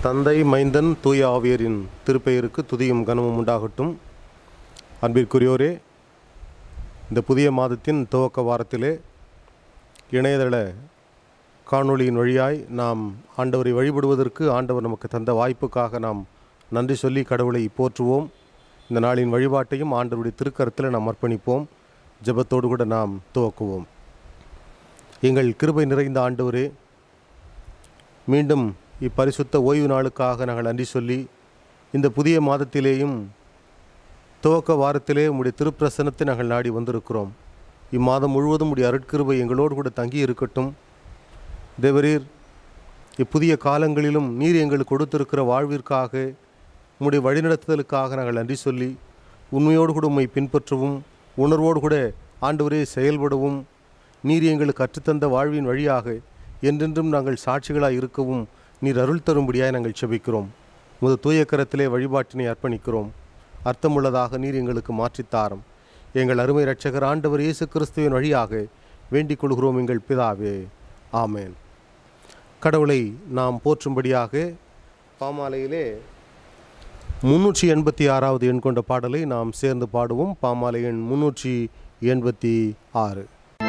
தந்தை மைந்தன் தூய ஆவியரின் திருப்பெயருக்கு துதியும் கனமும் உண்டாகட்டும் அன்பிற்குரியோரே இந்த புதிய மாதத்தின் துவக்க வாரத்திலே இணையதள காணொளியின் வழியாய் நாம் ஆண்டவரை வழிபடுவதற்கு ஆண்டவர் நமக்கு தந்த வாய்ப்புக்காக நாம் நன்றி சொல்லி கடவுளை போற்றுவோம் இந்த நாளின் வழிபாட்டையும் ஆண்டவருடைய திருக்கரத்தில் நாம் அர்ப்பணிப்போம் ஜெபத்தோடு கூட நாம் துவக்குவோம் எங்கள் கிருபை நிறைந்த ஆண்டவரே மீண்டும் இப்பரிசுத்த ஓய்வு நாளுக்காக நாங்கள் நன்றி சொல்லி இந்த புதிய மாதத்திலேயும் துவக்க வாரத்திலே உம்முடைய திருப்பிரசனத்தை நாங்கள் நாடி வந்திருக்கிறோம் இம்மாதம் முழுவதும் உடைய அருட்கிருபை எங்களோடு கூட தங்கி இருக்கட்டும் தேவரீர் இப்புதிய காலங்களிலும் நீர் எங்களுக்கு கொடுத்திருக்கிற வாழ்விற்காக உம்முடைய வழிநடத்துதலுக்காக நாங்கள் நன்றி சொல்லி உண்மையோடு கூட உம்மை பின்பற்றவும் உணர்வோடு கூட ஆண்டவரே செயல்படவும் நீர் எங்களுக்கு கற்றுத்தந்த வாழ்வின் வழியாக என்றென்றும் நாங்கள் சாட்சிகளாய் இருக்கவும் நீர் அருள் தரும்படியாய் நாங்கள் செபிக்கிறோம் முது தூய கரத்திலே வழிபாட்டினை அர்ப்பணிக்கிறோம் அர்த்தமுள்ளதாக நீர் எங்களுக்கு மாற்றித்தாரும் எங்கள் அருமை இரட்சகர் ஆண்டவர் இயேசு கிறிஸ்துவின் வழியாக வேண்டிக் கொள்கிறோம் எங்கள் பிதாவே ஆமேன் கடவுளை நாம் போற்றும்படியாக பாமாலையிலே முன்னூற்றி எண்பத்தி ஆறாவது எண் கொண்ட பாடலை நாம் சேர்ந்து பாடுவோம் பாமாலை எண் முன்னூற்றி எண்பத்தி ஆறு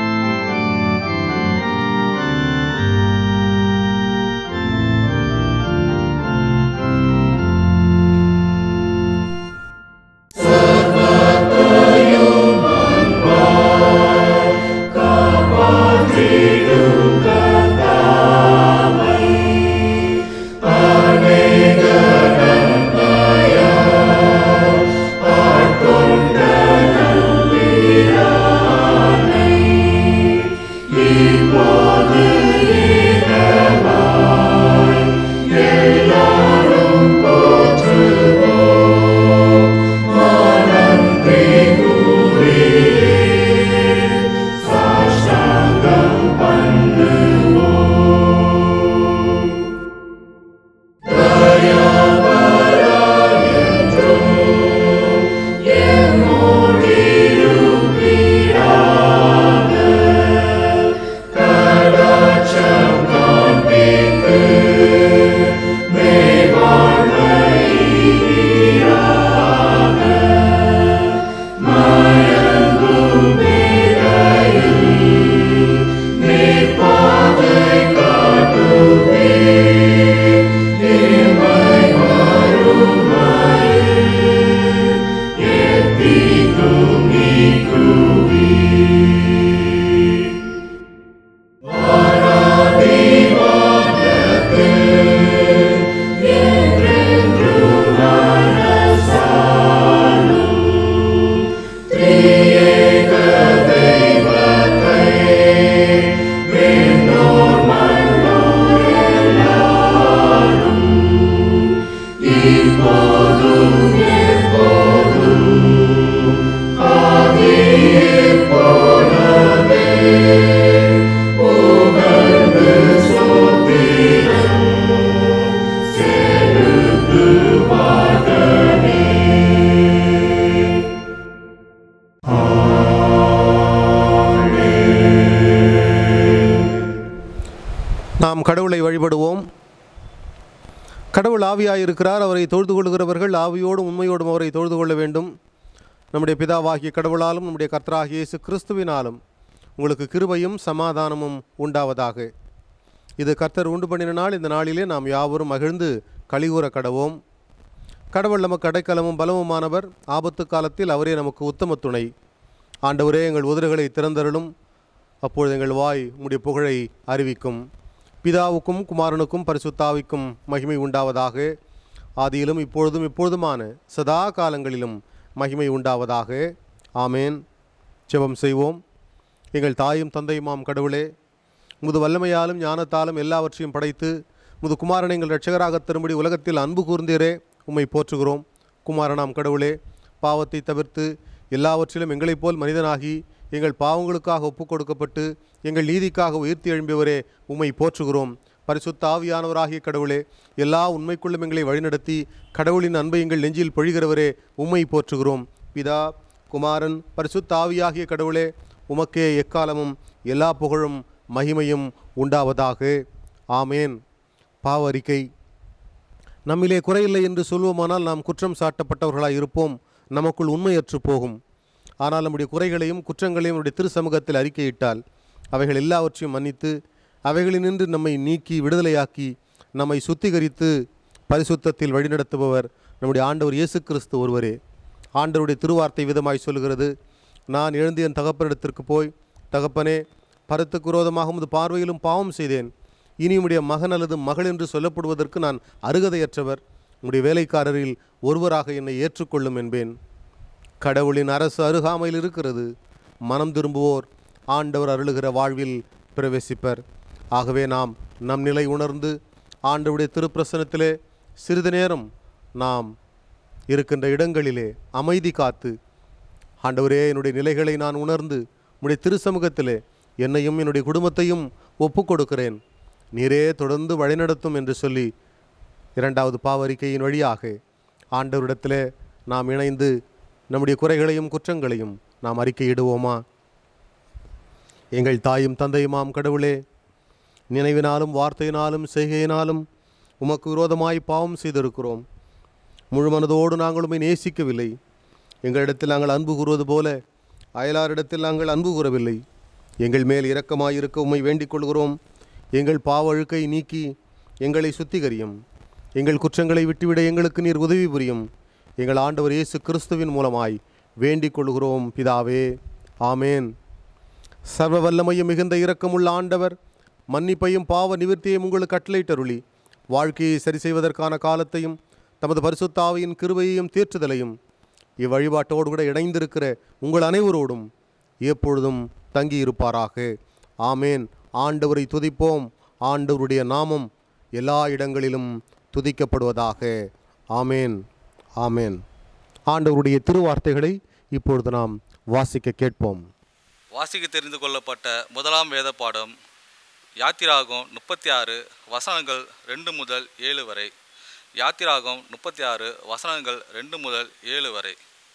நாம் கடவுளை வழிபடுவோம் கடவுள் ஆவியாயிருக்கிறார் அவரை தொழுது கொள்கிறவர்கள் ஆவியோடும் உண்மையோடும் அவரை தொழுது கொள்ள வேண்டும் நம்முடைய பிதாவாகிய கடவுளாலும் நம்முடைய கர்த்தராகிய இயேசு கிறிஸ்துவினாலும் உங்களுக்கு கிருபையும் சமாதானமும் உண்டாவதாக இது கர்த்தர் உண்டு பண்ணின நாள் இந்த நாளிலே நாம் யாவரும் மகிழ்ந்து கலிகூற கடவோம் கடவுள் நமக்கு அடைக்கலமும் பலமுமானவர் ஆபத்து காலத்தில் அவரே நமக்கு உத்தம துணை ஆண்டவரே எங்கள் உதடுகளை திறந்தருளும் அப்பொழுது எங்கள் வாய் உம்முடைய புகழை அறிவிக்கும் பிதாவுக்கும் குமாரனுக்கும் பரிசுத்தாவிக்கும் மகிமை உண்டாவதாக ஆதியிலும் இப்பொழுதும் இப்பொழுதுமான சதா காலங்களிலும் மகிமை உண்டாவதாக ஆமேன் ஜெபம் செய்வோம் எங்கள் தாயும் தந்தையுமாம் கடவுளே முது வல்லமையாலும் ஞானத்தாலும் எல்லாவற்றையும் படைத்து முது குமாரனை எங்கள் இரட்சகராக திரும்படி உலகத்தில் அன்பு கூர்ந்தீரே உம்மை போற்றுகிறோம் குமாரனாம் கடவுளே பாவத்தை தவிர்த்து எல்லாவற்றிலும் எங்களைப் போல் மனிதனாகி எங்கள் பாவங்களுக்காக ஒப்புக் கொடுக்கப்பட்டு எங்கள் நீதிக்காக உயிர்த்தி எழும்பியவரே உம்மை போற்றுகிறோம் பரிசுத்த ஆவியானவராகிய கடவுளே எல்லா உண்மைக்குள்ளும் எங்களை வழிநடத்தி கடவுளின் அன்பை எங்கள் நெஞ்சில் பொழிகிறவரே உம்மை போற்றுகிறோம் பிதா குமாரன் பரிசுத்த ஆவியாகிய கடவுளே உமக்கே எக்காலமும் எல்லா புகழும் மகிமையும் உண்டாவதாக ஆமேன் பாவ அறிக்கை நம்மிலே குறையில்லை என்று சொல்வோமானால் நாம் குற்றம் சாட்டப்பட்டவர்களாய் இருப்போம் நமக்குள் உண்மையற்று போகும் ஆனால் நம்முடைய குறைகளையும் குற்றங்களையும் நம்முடைய திரு சமூகத்தில் அறிக்கையிட்டால் அவைகள் எல்லாவற்றையும் மன்னித்து அவைகளினின்று நம்மை நீக்கி விடுதலையாக்கி நம்மை சுத்திகரித்து பரிசுத்தத்தில் வழிநடத்துபவர் நம்முடைய ஆண்டவர் இயேசு கிறிஸ்து ஒருவரே ஆண்டவருடைய திருவார்த்தை விதமாய் சொல்கிறது நான் எழுந்து என் தகப்பனிடத்திற்கு போய் தகப்பனே பரத்துக்கு விரோதமாக உமது பார்வையிலும் பாவம் செய்தேன் இனி உம்முடைய மகன் அல்லது மகள் என்று சொல்லப்படுவதற்கு நான் அருகதையற்றவர் உம்முடைய வேலைக்காரரில் ஒருவராக என்னை ஏற்றுக்கொள்ளும் என்பேன் கடவுளின் அரசு அருகாமையில் இருக்கிறது மனம் திரும்புவோர் ஆண்டவர் அருளுகிற வாழ்வில் பிரவேசிப்பர் ஆகவே நாம் நம் நிலை உணர்ந்து ஆண்டவருடைய திருப்பிரசனத்திலே சிறிது நேரம் நாம் இருக்கின்ற இடங்களிலே அமைதி காத்து ஆண்டவரே என்னுடைய நிலைகளை நான் உணர்ந்து உம்முடைய திருசமூகத்திலே என்னையும் என்னுடைய குடும்பத்தையும் ஒப்புக் கொடுக்கிறேன் நீரே தொடர்ந்து வழிநடத்தும் என்று சொல்லி இரண்டாவது பாவரிக்கையின் வழியாக ஆண்டவரிடத்திலே நாம் இணைந்து நம்முடைய குறைகளையும் குற்றங்களையும் நாம் அறிக்கையிடுவோமா எங்கள் தாயும் தந்தையுமாம் கடவுளே நினைவினாலும் வார்த்தையினாலும் செய்கையினாலும் உமக்கு விரோதமாய் பாவம் செய்திருக்கிறோம் முழு மனதோடு நாங்கள் உம்மை நேசிக்கவில்லை எங்களிடத்தில் நாங்கள் அன்பு கூறுவது போல அயலாரிடத்தில் நாங்கள் அன்பு கூறவில்லை எங்கள் மேல் இரக்கமாயிருக்க உம்மை வேண்டிக் கொள்கிறோம் எங்கள் பாவ அழுக்கை நீக்கி எங்களை சுத்திகரியும் எங்கள் குற்றங்களை விட்டுவிட எங்களுக்கு நீர் உதவி புரியும் எங்கள் ஆண்டவர் இயேசு கிறிஸ்துவின் மூலமாய் வேண்டிக் கொள்கிறோம் பிதாவே ஆமேன் சர்வ வல்லமையும் மிகுந்த இரக்கமுள்ள ஆண்டவர் மன்னிப்பையும் பாவ நிவர்த்தியையும் உங்களுக்கு கட்டளையிட்டருளி வாழ்க்கையை சரி செய்வதற்கான காலத்தையும் தமது பரிசுத்தாவியின் கிருபையையும் தேற்றுதலையும் இவ்வழிபாட்டோடு கூட இணைந்திருக்கிற உங்கள் அனைவரோடும் எப்பொழுதும் தங்கியிருப்பாராக ஆமேன் ஆண்டவரை துதிப்போம் ஆண்டவருடைய நாமம் எல்லா இடங்களிலும் துதிக்கப்படுவதாக ஆமேன் ஆமேன் ஆண்டவருடைய திருவார்த்தைகளை இப்பொழுது நாம் வாசிக்க கேட்போம் வாசிக்க தெரிந்து கொள்ளப்பட்ட முதலாம் வேத பாடம் யாத்திராகம் முப்பத்தி ஆறு வசனங்கள் ரெண்டு முதல் ஏழு வரை யாத்திராகம் முப்பத்தி ஆறு வசனங்கள் ரெண்டு முதல் ஏழு வரை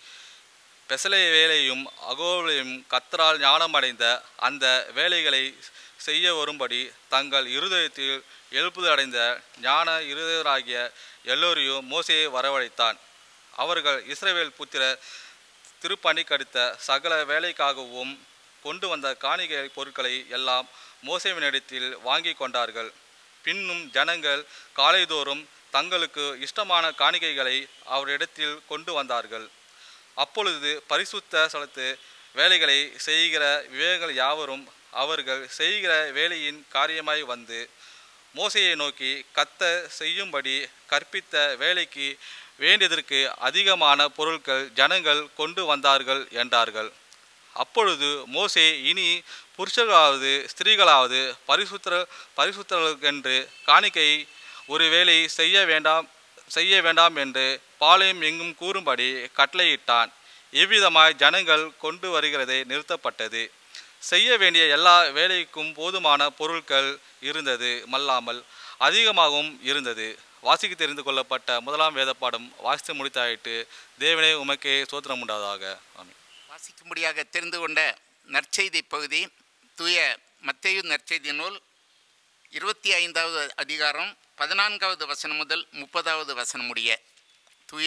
பெசலை வேலையும் அகோலையும் கத்தரால் ஞானமடைந்த அந்த வேலைகளை செய்ய வரும்படி தங்கள் இருதயத்தில் எழுப்புதல் அடைந்த ஞான இருதயராகிய எல்லோரையும் மோசையை வரவழைத்தான் அவர்கள் இஸ்ரவேல் புத்திர திருப்பணி கடித்த சகல வேலைக்காகவும் கொண்டு வந்த காணிகை பொருட்களை எல்லாம் மோசேவினிடத்தில் வாங்கி கொண்டார்கள் பின்னும் ஜனங்கள் காலைதோறும் தங்களுக்கு இஷ்டமான காணிக்கைகளை அவரிடத்தில் கொண்டு வந்தார்கள் அப்பொழுது பரிசுத்த ஸ்தலத்து வேலைகளை செய்கிற விவேகங்கள் யாவரும் அவர்கள் செய்கிற வேலையின் காரியமாய் வந்து மோசையை நோக்கி கத்த செய்யும்படி கற்பித்த வேலைக்கு வேண்டியதற்கு அதிகமான பொருட்கள் ஜனங்கள் கொண்டு வந்தார்கள் என்றார்கள் அப்பொழுது மோசே இனி புருஷர்களாவது ஸ்திரீகளாவது பரிசுத்திர பரிசுத்தர்களுக்கென்று காணிக்கை ஒரு வேலை செய்ய வேண்டாம் செய்ய வேண்டாம் என்று பாளையம் எங்கும் கூறும்படி கட்டளையிட்டான் இவ்விதமாய் ஜனங்கள் கொண்டு வருகிறதை நிறுத்தப்பட்டது செய்ய வேண்டிய எல்லா வேலைக்கும் போதுமான பொருட்கள் இருந்தது மல்லாமல் அதிகமாகவும் இருந்தது வாசிக்க தெரிந்து கொள்ளப்பட்ட முதலாம் வேத பாடம் வாசித்து முடித்தாயிட்டு தேவனே உமக்கே சோத்திரம் உண்டாவதாக ஆமென் வாசிக்கும்படியாக தெரிந்து கொண்ட நற்செய்தி பகுதி தூய மத்தேயு நற்செய்தி நூல் இருபத்தி ஐந்தாவது அதிகாரம் பதினான்காவது வசனம் முதல் முப்பதாவது வசனம் முடிய தூய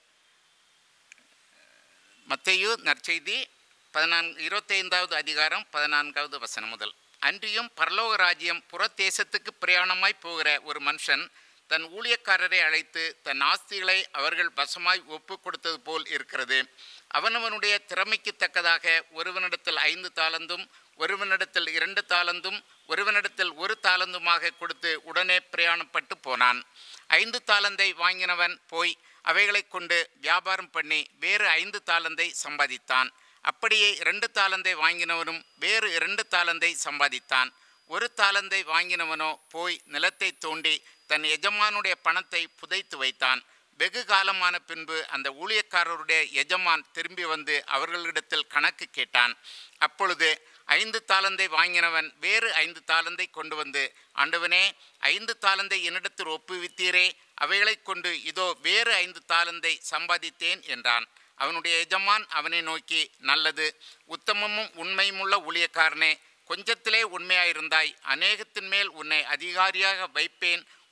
மத்தேயு நற்செய்தி பதினான்கு இருபத்தைந்தாவது அதிகாரம் பதினான்காவது வசனம் முதல் அன்றியும் பரலோக ராஜ்யம் புறத்தேசத்துக்கு பிரயாணமாய் போகிற ஒரு மனுஷன் தன் ஊழியக்காரரை அழைத்து தன் ஆஸ்திகளை அவர்கள் வசமாய் ஒப்பு கொடுத்தது போல் இருக்கிறது அவனவனுடைய திறமைக்கு தக்கதாக ஒருவனிடத்தில் ஐந்து தாளந்தும் ஒருவனிடத்தில் இரண்டு தாளந்தும் ஒருவனிடத்தில் ஒரு தாளந்துமாக கொடுத்து உடனே பிரயாணப்பட்டு போனான் ஐந்து தாளந்தை வாங்கினவன் போய் அவைகளைக் கொண்டு வியாபாரம் பண்ணி வேறு ஐந்து தாளந்தை சம்பாதித்தான் அப்படியே இரண்டு தாளந்தை வாங்கினவனும் வேறு இரண்டு தாளந்தை சம்பாதித்தான் ஒரு தாளந்தை வாங்கினவனோ போய் நிலத்தை தோண்டி தன் எஜமானுடைய பணத்தை புதைத்து வைத்தான் வெகு காலமான பின்பு அந்த ஊழியக்காரருடைய எஜமான் திரும்பி வந்து அவர்களிடத்தில் கணக்கு கேட்டான் அப்பொழுது ஐந்து தாளந்தை வாங்கினவன் வேறு ஐந்து தாளந்தை கொண்டு வந்து ஆண்டவனே ஐந்து தாளந்தை என்னிடத்தில் ஒப்புவித்தீரே அவைகளைக் கொண்டு இதோ வேறு ஐந்து தாளந்தை சம்பாதித்தேன் என்றான் அவனுடைய எஜமான் அவனை நோக்கி நல்லது உத்தமமும் உண்மையுமுள்ள ஊழியக்காரனே கொஞ்சத்திலே உண்மையாயிருந்தாய் அநேகத்தின் மேல் உன்னை அதிகாரியாக வைப்பேன்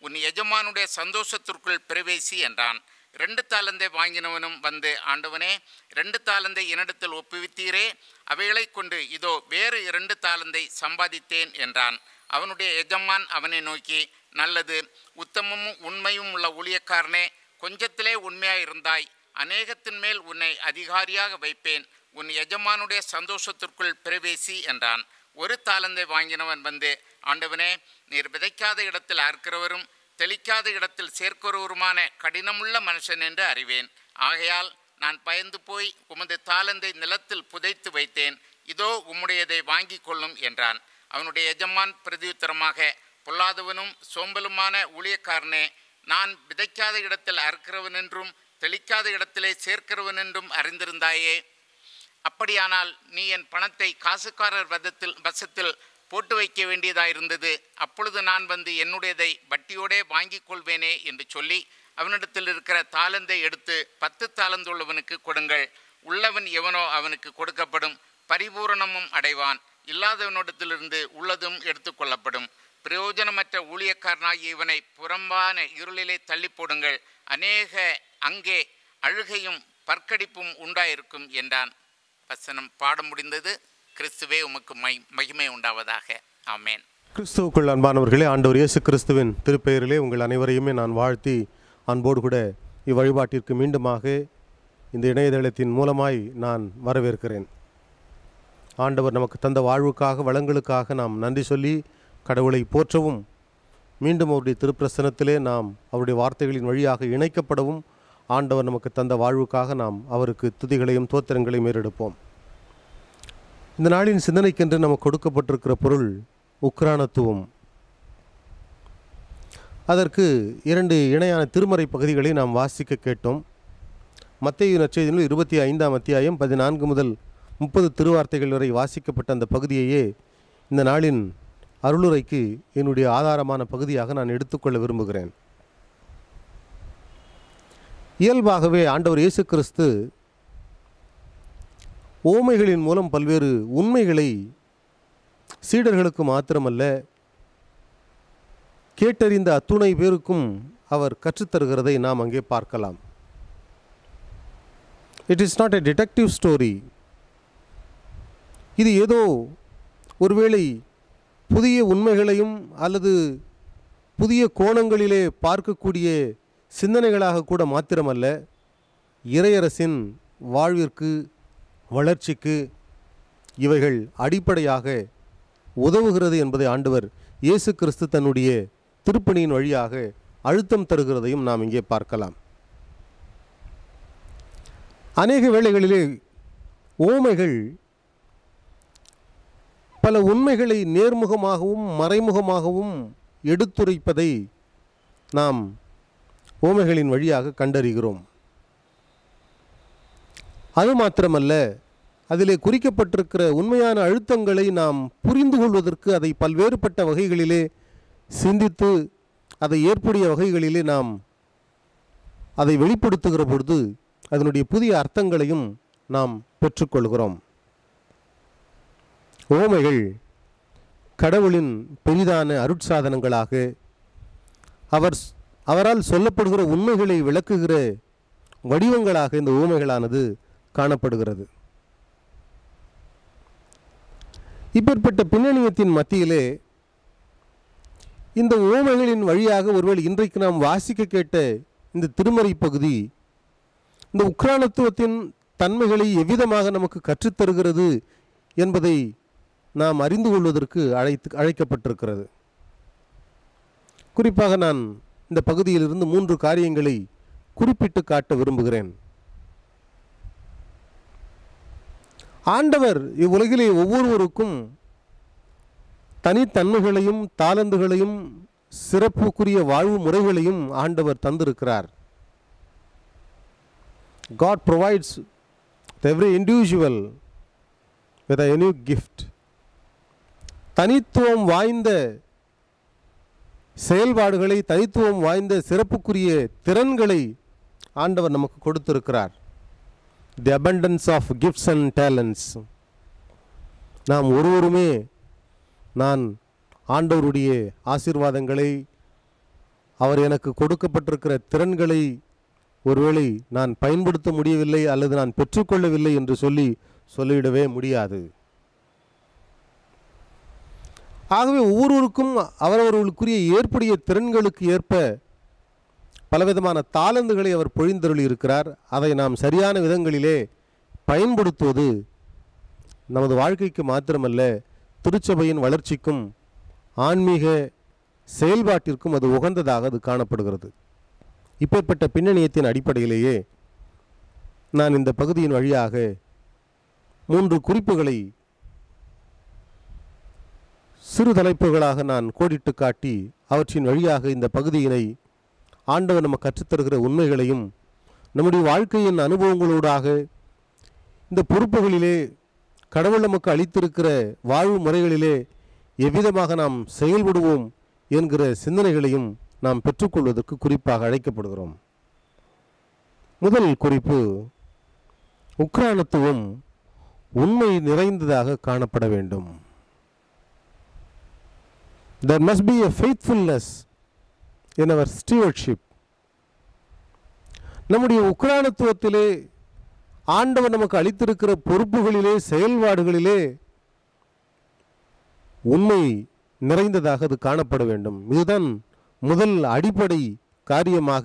உன் எஜமானுடைய சந்தோஷத்திற்குள் பிரவேசி என்றான் ரெண்டு தாளந்தை வாங்கினவனும் வந்து ஆண்டவனே ரெண்டு தாளந்தை என்னிடத்தில் ஒப்புவித்தீரே அவைகளை கொண்டு இதோ வேறு இரண்டு தாளந்தை சம்பாதித்தேன் என்றான் அவனுடைய எஜமான் அவனை நோக்கி நல்லது உத்தமமும் உண்மையும் உள்ள ஊழியக்காரனே கொஞ்சத்திலே உண்மையாயிருந்தாய் அநேகத்தின் மேல் உன்னை அதிகாரியாக வைப்பேன் உன் எஜமானுடைய சந்தோஷத்திற்குள் பிரவேசி என்றான் ஒரு தாளந்தை வாங்கினவன் வந்து ஆண்டவனே நீர் விதைக்காத இடத்தில் அறுக்கிறவரும் தெளிக்காத இடத்தில் சேர்க்கிறவருமான கடினமுள்ள மனுஷன் என்று அறிவேன் ஆகையால் நான் பயந்து போய் உமது தாளந்தை நிலத்தில் புதைத்து வைத்தேன் இதோ உம்முடையதை வாங்கிக் கொள்ளும் என்றான் அவனுடைய எஜமான் பிரதியுத்தரமாக பொல்லாதவனும் சோம்பலுமான ஊழியக்காரனே நான் விதைக்காத இடத்தில் அறுக்கிறவன் என்றும் தெளிக்காத இடத்திலே சேர்க்கிறவன் என்றும் அறிந்திருந்தாயே அப்படியானால் நீ என் பணத்தை காசுக்காரர் வதத்தில் வசத்தில் போட்டு வைக்க வேண்டியதாயிருந்தது அப்பொழுது நான் வந்து என்னுடையதை வட்டியோடே வாங்கிக் கொள்வேனே என்று சொல்லி அவனிடத்தில் இருக்கிற தாளந்தை எடுத்து பத்து தாளந்துள்ளவனுக்கு கொடுங்கள் உள்ளவன் எவனோ அவனுக்கு கொடுக்கப்படும் பரிபூரணமும் அடைவான் இல்லாதவனிடத்திலிருந்து உள்ளதும் எடுத்துக்கொள்ளப்படும் பிரயோஜனமற்ற ஊழியக்காரனாகிய இவனை புறம்பான இருளிலே தள்ளி போடுங்கள் அநேக அங்கே அழுகையும் பற்கடிப்பும் உண்டாயிருக்கும் என்றான் வசனம் பாடம் முடிந்தது கிறிஸ்துவே உமக்கு மை மகிமை உண்டாவதாக ஆமேன் கிறிஸ்துவுக்குள் அன்பானவர்களே ஆண்டவர் இயேசு கிறிஸ்துவின் திருப்பெயரிலே உங்கள் அனைவரையுமே நான் வாழ்த்தி அன்போடு கூட இவ்வழிபாட்டிற்கு மீண்டுமாக இந்த இணையதளத்தின் மூலமாய் நான் வரவேற்கிறேன் ஆண்டவர் நமக்கு தந்த வாழ்வுக்காக வளங்களுக்காக நாம் நன்றி சொல்லி கடவுளை போற்றவும் மீண்டும் அவருடைய திருப்பிரசனத்திலே நாம் அவருடைய வார்த்தைகளின் வழியாக இணைக்கப்படவும் ஆண்டவர் நமக்கு தந்த வாழ்வுக்காக நாம் அவருக்கு துதிகளையும் தோத்திரங்களையும் ஏறெடுப்போம் இந்த நாளின் சிந்தனைக்கென்று நமக்கு கொடுக்கப்பட்டிருக்கிற பொருள் உக்ரானத்துவம் அதற்கு இரண்டு இணையான திருமறை பகுதிகளை நாம் வாசிக்க கேட்டோம் மத்திய நற்செய்தியில் இருபத்தி ஐந்தாம் அத்தியாயம் பதினான்கு முதல் முப்பது திருவார்த்தைகள் வரை வாசிக்கப்பட்ட அந்த பகுதியையே இந்த நாளின் அருளுரைக்கு என்னுடைய ஆதாரமான பகுதியாக நான் எடுத்துக்கொள்ள விரும்புகிறேன் இயல்பாகவே ஆண்டவர் இயேசு கிறிஸ்து ஓமைகளின் மூலம் பல்வேறு உண்மைகளை சீடர்களுக்கு மாத்திரமல்ல கேட்டறிந்த அத்துணை பேருக்கும் அவர் கற்றுத்தருகிறதை நாம் அங்கே பார்க்கலாம் it is not a detective story இது ஏதோ ஒருவேளை புதிய உண்மைகளையும் அல்லது புதிய கோணங்களிலே பார்க்கக்கூடிய சிந்தனைகளாக கூட மாத்திரமல்ல இறையரசின் வாழ்விற்கு வளர்ச்சிக்கு இவைகள் அடிப்படையாக உதவுகிறது என்பதை ஆண்டவர் இயேசு கிறிஸ்து தன்னுடைய திருப்பணியின் வழியாக அழுத்தம் தருகிறதையும் நாம் இங்கே பார்க்கலாம் அநேக வேளைகளிலே ஓமைகள் பல உண்மைகளை நேர்முகமாகவும் மறைமுகமாகவும் எடுத்துரைப்பதை நாம் ஓமைகளின் வழியாக கண்டறிகிறோம் அது மாத்திரமல்ல அதிலே குறிக்கப்பட்டிருக்கிற உண்மையான அழுத்தங்களை நாம் புரிந்து கொள்வதற்கு அதை பல்வேறுபட்ட வகைகளிலே சிந்தித்து அதை ஏற்புடைய வகைகளிலே நாம் அதை வெளிப்படுத்துகிற பொழுது அதனுடைய புதிய அர்த்தங்களையும் நாம் பெற்றுக்கொள்கிறோம் ஓமைகள் கடவுளின் பெரிதான அருட்சாதனங்களாக அவர் அவரால் சொல்லப்படுகிற உண்மைகளை விளக்குகிற வடிவங்களாக இந்த ஊமைகளானது காணப்படுகிறது இப்பேற்பட்ட பின்னணியத்தின் மத்தியிலே இந்த ஊமைகளின் வழியாக ஒருவேளை இன்றைக்கு நாம் வாசிக்க கேட்ட இந்த திருமறை பகுதி இந்த உக்ரானத்துவத்தின் தன்மைகளை எவ்விதமாக நமக்கு கற்றுத்தருகிறது என்பதை நாம் அறிந்து கொள்வதற்கு அழைத்து அழைக்கப்பட்டிருக்கிறது குறிப்பாக நான் இந்த பகுதியிலிருந்து மூன்று காரியங்களை குறிப்பிட்டு காட்ட விரும்புகிறேன் ஆண்டவர் இவ்வுலகிலே ஒவ்வொருவருக்கும் தனித்தன்மைகளையும் தாளந்துகளையும் சிறப்புக்குரிய வாழ்வு முறைகளையும் ஆண்டவர் தந்திருக்கிறார் God provides every individual with a unique gift தனித்துவம் வாய்ந்த செயல்பாடுகளை தனித்துவம் வாய்ந்த சிறப்புக்குரிய திறன்களை ஆண்டவர் நமக்கு கொடுத்திருக்கிறார் the abundance of gifts and talents நாம் ஒருவருமே நான் ஆண்டவருடைய ஆசீர்வாதங்களை அவர் எனக்கு கொடுக்கப்பட்டிருக்கிற திறன்களை ஒருவேளை நான் பயன்படுத்த முடியவில்லை அல்லது நான் பெற்றுக்கொள்ளவில்லை என்று சொல்லி சொல்லிவிடவே முடியாது ஆகவே ஒவ்வொருவருக்கும் அவரவர்களுக்குரிய ஏற்புடைய திறன்களுக்கு ஏற்ப பலவிதமான தாளந்துகளை அவர் பொழிந்தருளி இருக்கிறார் அதை நாம் சரியான விதங்களிலே பயன்படுத்துவது நமது வாழ்க்கைக்கு மாத்திரமல்ல திருச்சபையின் வளர்ச்சிக்கும் ஆன்மீக செயல்பாட்டிற்கும் அது உகந்ததாக அது காணப்படுகிறது இப்பேற்பட்ட பின்னணியத்தின் அடிப்படையிலேயே நான் இந்த பகுதியின் வழியாக மூன்று குறிப்புகளை சிறு தலைப்புகளாக நான் கோடிட்டு காட்டி அவற்றின் வழியாக இந்த பகுதியினை ஆண்டவர் நமக்கு கற்றுத்தருகிற உண்மைகளையும் நம்முடைய வாழ்க்கையின் அனுபவங்களூடாக இந்த பொறுப்புகளிலே கடவுள் நமக்கு அளித்திருக்கிற வாழ்வு முறைகளிலே எவ்விதமாக நாம் செயல்படுவோம் என்கிற சிந்தனைகளையும் நாம் பெற்றுக்கொள்வதற்கு குறிப்பாக அழைக்கப்படுகிறோம் முதல் குறிப்பு உக்ரானத்துவம் உண்மை நிறைந்ததாக காணப்பட வேண்டும் there must be a faithfulness in our stewardship நம்முடைய உக்ரானத்துவத்திலே ஆண்டவர் நமக்கு அளித்திருக்கிற பொறுப்புகளிலே செயல்பாடுகளிலே உண்மை நிறைந்ததாக அது காணப்பட வேண்டும் இதுதான் முதல் அடிப்படை காரியமாக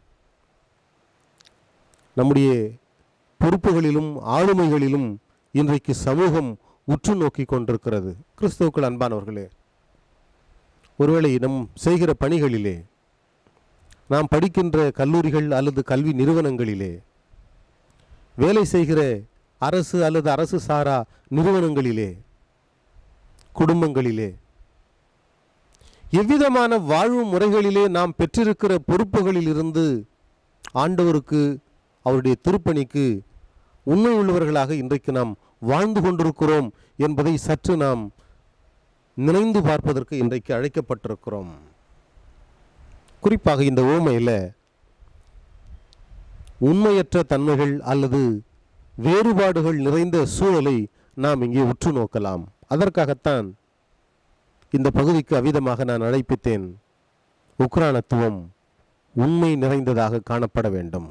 நம்முடைய பொறுப்புகளிலும் ஆளுமைகளிலும் இன்றைக்கு சமூகம் உற்று நோக்கி கொண்டிருக்கிறது கிறிஸ்துவுக்கள் அன்பானவர்களே ஒருவேளை நம் செய்கிற பணிகளிலே நாம் படிக்கின்ற கல்லூரிகள் அல்லது கல்வி நிறுவனங்களிலே வேலை செய்கிற அரசு அல்லது அரசு சாரா நிறுவனங்களிலே குடும்பங்களிலே எவ்விதமான வாழ்வு முறைகளிலே நாம் பெற்றிருக்கிற பொறுப்புகளில் இருந்து ஆண்டவருக்கு அவருடைய திருப்பணிக்கு உண்மை உள்ளவர்களாக இன்றைக்கு நாம் வாழ்ந்து கொண்டிருக்கிறோம் என்பதை சற்று நாம் நினைந்து பார்ப்பதற்கு இன்றைக்கு அழைக்கப்பட்டிருக்கிறோம் குறிப்பாக இந்த ஓமையில் உண்மையற்ற தன்மைகள் அல்லது வேறுபாடுகள் நிறைந்த சூழலை நாம் இங்கே உற்று நோக்கலாம் அதற்காகத்தான் இந்த பகுதிக்கு அவிதமாக நான் அழைப்பித்தேன் உக்ரானத்துவம் உண்மை நிறைந்ததாக காணப்பட வேண்டும்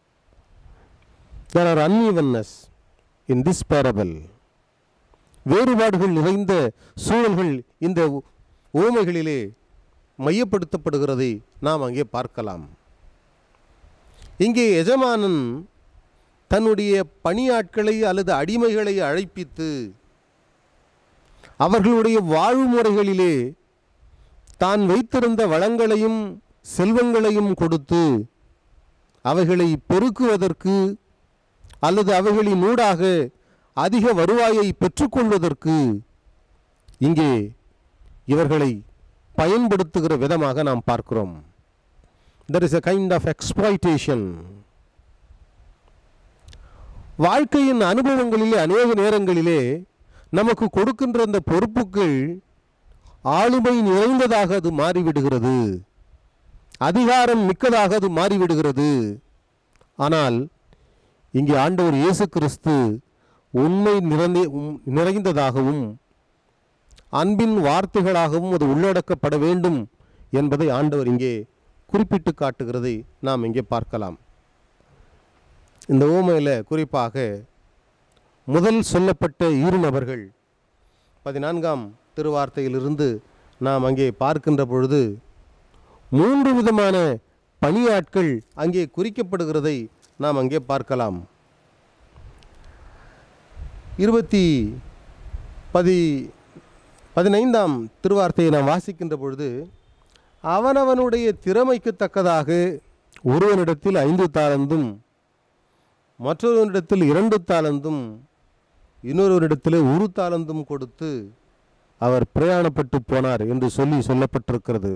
there are uneveness in this parable வேறுபாடுகள் நிறைந்த சூழல்கள் இந்த ஓமைகளிலே மையப்படுத்தப்படுகிறதை நாம் அங்கே பார்க்கலாம் இங்கே எஜமானன் தன்னுடைய பணியாட்களை அல்லது அடிமைகளை அழைப்பித்து அவர்களுடைய வாழ்வு முறைகளிலே தான் வைத்திருந்த வளங்களையும் செல்வங்களையும் கொடுத்து அவைகளை பெருக்குவதற்கு அல்லது அவைகளின் ஊடாக அதிக வருவாயை பெற்றுக்கொள்வதற்கு இங்கே இவர்களை பயன்படுத்துகிற விதமாக நாம் பார்க்கிறோம் there is a kind of exploitation வாழ்க்கையின் அனுபவங்களிலே அநேக நேரங்களிலே நமக்கு கொடுக்கின்ற அந்த பொறுப்புகள் ஆளுமை நிறைந்ததாக அது மாறிவிடுகிறது அதிகாரம் மிக்கதாக அது மாறிவிடுகிறது ஆனால் இங்கே ஆண்டவர் இயேசு கிறிஸ்து உண்மை நிறைந்த உம் நிறைந்ததாகவும் அன்பின் வார்த்தைகளாகவும் அது உள்ளடக்கப்பட வேண்டும் என்பதை ஆண்டவர் இங்கே குறிப்பிட்டு காட்டுகிறதை நாம் இங்கே பார்க்கலாம் இந்த ஓமையில் குறிப்பாக முதல் சொல்லப்பட்ட இரு நபர்கள் பதினான்காம் திருவார்த்தையிலிருந்து நாம் அங்கே பார்க்கின்ற பொழுது மூன்று விதமான பணியாட்கள் அங்கே குறிக்கப்படுகிறதை நாம் அங்கே பார்க்கலாம் இருபத்தி பதி பதினைந்தாம் திருவார்த்தையை நாம் வாசிக்கின்ற பொழுது அவனவனுடைய திறமைக்கு தக்கதாக ஒருவனிடத்தில் ஐந்து தாளந்தும் மற்றொருவனிடத்தில் இரண்டு தாளந்தும் இன்னொருவரிடத்தில் ஒரு தாளந்தும் கொடுத்து அவர் பிரயாணப்பட்டு போனார் என்று சொல்லி சொல்லப்பட்டிருக்கிறது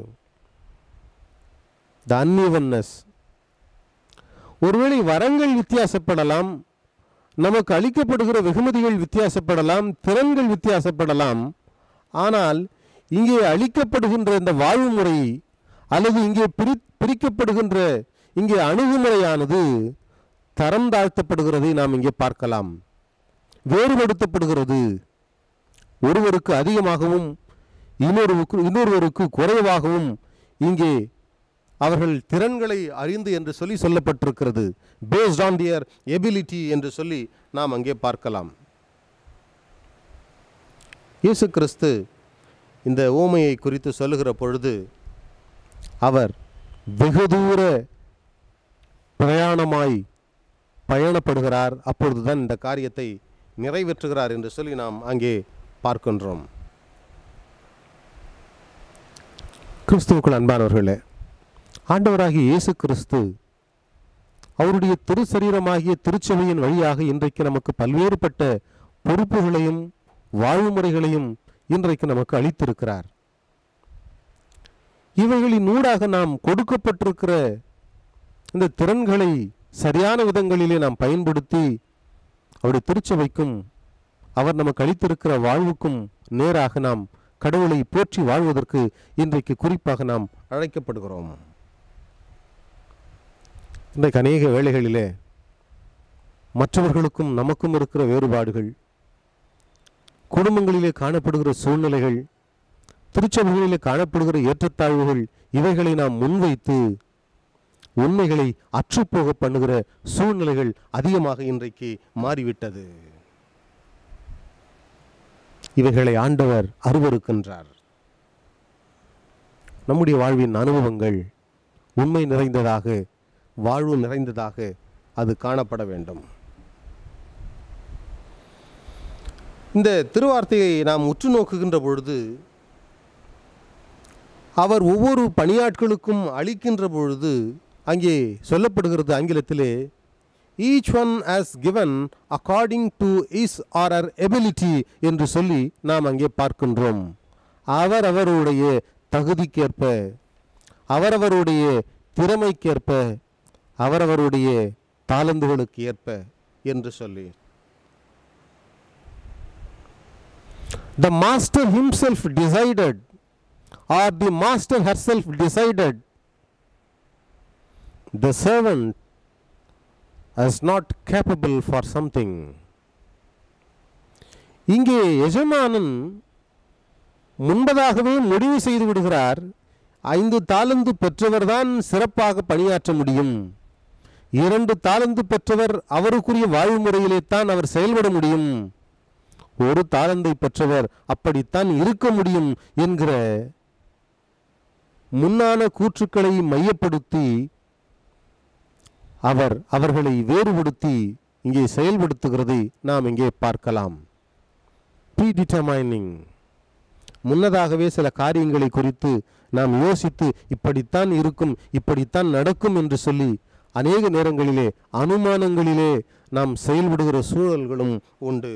த அன்இவன்னஸ் ஒருவேளை வரங்கள் வித்தியாசப்படலாம் நமக்கு அளிக்கப்படுகிற வெகுமதிகள் வித்தியாசப்படலாம் திறன்கள் வித்தியாசப்படலாம் ஆனால் இங்கே அளிக்கப்படுகின்ற இந்த வாழ்வு முறை அல்லது இங்கே பிரி பிரிக்கப்படுகின்ற இங்கே அணுகுமுறையானது தரம் தாழ்த்தப்படுகிறதை நாம் இங்கே பார்க்கலாம் வேறுபடுத்தப்படுகிறது ஒருவருக்கு அதிகமாகவும் இன்னொருவருக்கு இன்னொருவருக்கு குறைவாகவும் இங்கே அவர்கள் திறன்களை அறிந்து என்று சொல்லி சொல்லப்பட்டிருக்கிறது பேஸ்ட் ஆன் தியர் எபிலிட்டி என்று சொல்லி நாம் அங்கே பார்க்கலாம் இயேசு கிறிஸ்து இந்த ஓமையை குறித்து சொல்லுகிற பொழுது அவர் வெகு தூர பிரயாணமாய் பயணப்படுகிறார் அப்பொழுதுதான் இந்த காரியத்தை நிறைவேற்றுகிறார் என்று சொல்லி நாம் அங்கே பார்க்கின்றோம் கிறிஸ்துவுக்குள் அன்பானவர்களே ஆண்டவராகிய இயேசு கிறிஸ்து அவருடைய திருசரீரமாகிய திருச்சபையின் வழியாக இன்றைக்கு நமக்கு பல்வேறுபட்ட பொறுப்புகளையும் வாழ்வுமுறைகளையும் இன்றைக்கு நமக்கு அளித்திருக்கிறார் இவைகளின் ஊடாக நாம் கொடுக்கப்பட்டிருக்கிற இந்த திறன்களை சரியான விதங்களிலே நாம் பயன்படுத்தி அவருடைய திருச்சபைக்கும் அவர் நமக்கு அளித்திருக்கிற வாழ்வுக்கும் நேராக நாம் கடவுளை போற்றி வாழ்வதற்கு இன்றைக்கு குறிப்பாக நாம் அழைக்கப்படுகிறோம் இன்றைக்கு அநேக வேளைகளிலே மற்றவர்களுக்கும் நமக்கும் இருக்கிற வேறுபாடுகள் குடும்பங்களிலே காணப்படுகிற சூழ்நிலைகள் திருச்சபைகளிலே காணப்படுகிற ஏற்றத்தாழ்வுகள் இவைகளை நாம் முன்வைத்து உண்மைகளை அற்றுப்போக பண்ணுகிற சூழ்நிலைகள் அதிகமாக இன்றைக்கு மாறிவிட்டது இவைகளை ஆண்டவர் அருவருக்கின்றார் நம்முடைய வாழ்வின் அனுபவங்கள் உண்மை நிறைந்ததாக வாழ்வு நிறைந்ததாக அது காணப்பட வேண்டும் இந்த திருவார்த்தையை நாம் உற்று நோக்குகின்ற பொழுது அவர் ஒவ்வொரு பணியாட்களுக்கும் அளிக்கின்ற பொழுது அங்கே சொல்லப்படுகிறது ஆங்கிலத்திலே each one as given according to is our our ability என்று சொல்லி நாம் அங்கே பார்க்கின்றோம் அவர் அவருடைய தகுதிக்கேற்ப அவரவருடைய திறமைக்கேற்ப அவரவருடைய தாளந்துகளுக்கு ஏற்ப என்று சொல்லி The master himself decided, or the master herself decided, the servant is not capable for something. இங்கே எஜமானன் முன்பதாகவே முடிவு செய்து விடுகிறார் ஐந்து தாளந்து பெற்றவர்தான் சிறப்பாக பணியாற்ற முடியும் இரண்டு தாளந்து பெற்றவர் அவருக்குரிய வாழ்வு முறையிலே தான் அவர் செயல்பட முடியும் ஒரு தாளந்தை பெற்றவர் அப்படித்தான் இருக்க முடியும் என்கிற முன்னான கூற்றுக்களை மையப்படுத்தி அவர் அவர்களை வேறுபடுத்தி இங்கே செயல்படுத்துகிறதை நாம் இங்கே பார்க்கலாம் ப்ரீடிட்டமைனிங் முன்னதாகவே சில காரியங்களை குறித்து நாம் யோசித்து இப்படித்தான் இருக்கும் இப்படித்தான் நடக்கும் என்று சொல்லி அநேக நேரங்களிலே அனுமானங்களிலே நாம் செயல்படுகிற சூழல்களும் உண்டு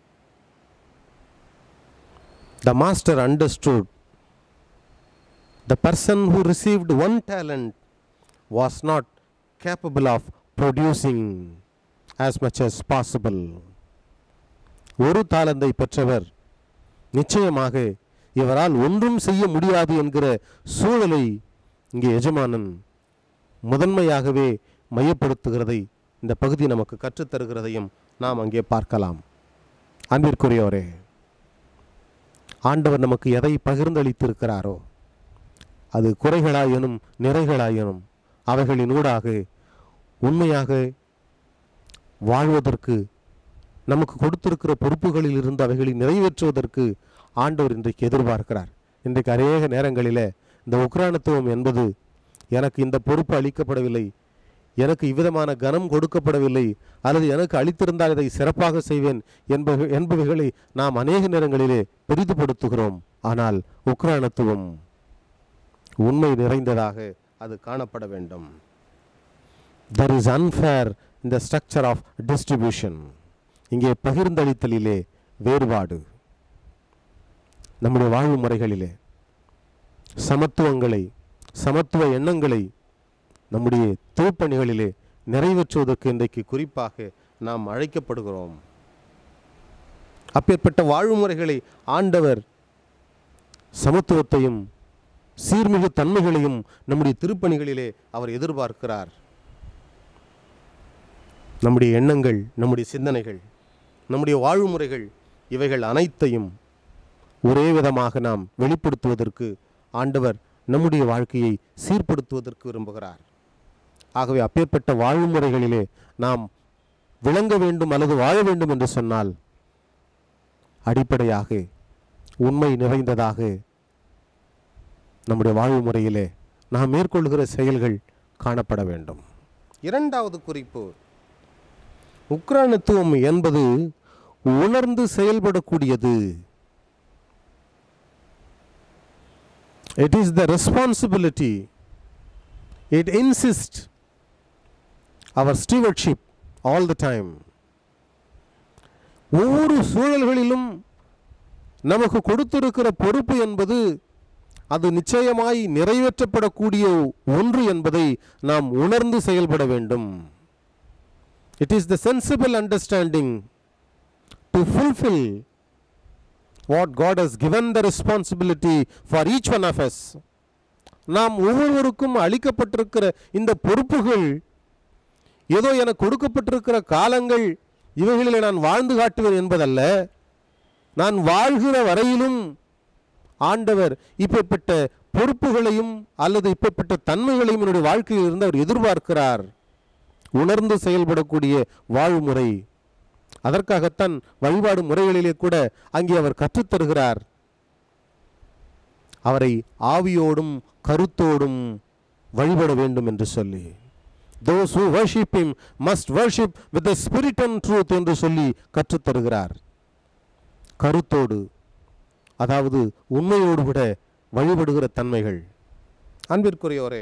The master understood the person who received one talent was not capable of producing as much as possible. ஒரு தாளந்தை பெற்றவர் நிச்சயமாக இவரால் ஒன்றும் செய்ய முடியாது என்கிற சூழலை இங்கே எஜமானன் முதன்மையாகவே மையப்படுத்துகிறதை இந்த பகுதி நமக்கு கற்றுத்தருகிறதையும் நாம் அங்கே பார்க்கலாம் அன்பிற்குரியவரே ஆண்டவர் நமக்கு எதை பகிர்ந்தளித்திருக்கிறாரோ அது குறைகளாயினும் நிறைகளாயினும் அவைகளின் ஊடாக உண்மையாக வாழ்வதற்கு நமக்கு கொடுத்திருக்கிற பொறுப்புகளில் இருந்து அவைகளை நிறைவேற்றுவதற்கு ஆண்டவர் இன்றைக்கு எதிர்பார்க்கிறார் இன்றைக்கு அநேக நேரங்களில் இந்த உக்ரானத்துவம் என்பது எனக்கு இந்த பொறுப்பு அளிக்கப்படவில்லை எனக்கு இவ்விதமான கனம் கொடுக்கப்படவில்லை அல்லது எனக்கு அளித்திருந்தால் இதை சிறப்பாக செய்வேன் என்பவை என்பவைகளை நாம் அநேக நேரங்களிலே பெரிதுபடுத்துகிறோம் ஆனால் உக்ரானத்துவம் உண்மை நிறைந்ததாக அது காணப்பட வேண்டும் தெர் இஸ் அன்ஃபேர் இந்த ஸ்ட்ரக்சர் ஆஃப் டிஸ்ட்ரிபியூஷன் இங்கே பகிர்ந்தளித்தலிலே வேறுபாடு நம்முடைய வாழ்வு முறைகளிலே சமத்துவங்களை சமத்துவ எண்ணங்களை நம்முடைய திருப்பணிகளிலே நிறைவேற்றுவதற்கு இன்றைக்கு குறிப்பாக நாம் அழைக்கப்படுகிறோம் அப்பேற்பட்ட வாழ்வுமுறைகளை ஆண்டவர் சமத்துவத்தையும் சீர்மிகு தன்மைகளையும் நம்முடைய திருப்பணிகளிலே அவர் எதிர்பார்க்கிறார் நம்முடைய எண்ணங்கள் நம்முடைய சிந்தனைகள் நம்முடைய வாழ்வுமுறைகள் இவைகள் அனைத்தையும் ஒரே விதமாக நாம் வெளிப்படுத்துவதற்கு ஆண்டவர் நம்முடைய வாழ்க்கையை சீர்படுத்துவதற்கு விரும்புகிறார் ஆகவே அப்பேற்பட்ட வாழ்முறைகளிலே நாம் விளங்க வேண்டும் அல்லது வாழ வேண்டும் என்று சொன்னால் அடிப்படையாக உண்மை நிறைந்ததாக நம்முடைய வாழ்வு முறையிலே நாம் மேற்கொள்கிற செயல்கள் காணப்பட வேண்டும் இரண்டாவது குறிப்பு உக்ரானத்துவம் என்பது உணர்ந்து செயல்படக்கூடியது it is the responsibility it insist our stewardship all the time ஒவ்வொரு சூழல்களிலும் நமக்கு கொடுத்திருக்கிற பொறுப்பு என்பது அது நிச்சயமாய் நிறைவேற்றப்படக்கூடிய ஒன்று என்பதை நாம் உணர்ந்து செயல்பட வேண்டும் it is the sensible understanding to fulfil what God has given the responsibility for each one of us நாம் ஒவ்வொருவருக்கும் அளிக்கப்பட்டிருக்கிற இந்த பொறுப்புகள் ஏதோ எனக்கு கொடுக்கப்பட்டிருக்கிற காலங்கள் இவைகளில் நான் வாழ்ந்து காட்டுவேன் என்பதல்ல நான் வாழ்கிற வரையிலும் ஆண்டவர் இப்படிப்பட்ட பொறுப்புகளையும் அல்லது இப்படிப்பட்ட தன்மைகளையும் என்னுடைய வாழ்க்கையில் இருந்து அவர் எதிர்பார்க்கிறார் உணர்ந்து செயல்படக்கூடிய வாழ்முறை அதற்காகத்தான் வழிபாடு முறைகளிலே கூட அங்கே அவர் கற்றுத்தருகிறார் அவரை ஆவியோடும் கருத்தோடும் வழிபட வேண்டும் என்று சொல்லி those who worship him must worship with the spirit and truth என்று சொல்லி கற்றுத்தருகிறார் கருத்தோடு அதாவது உண்மையோடு கூட வழிபடுகிற தன்மைகள் அன்பிற்குரியவரே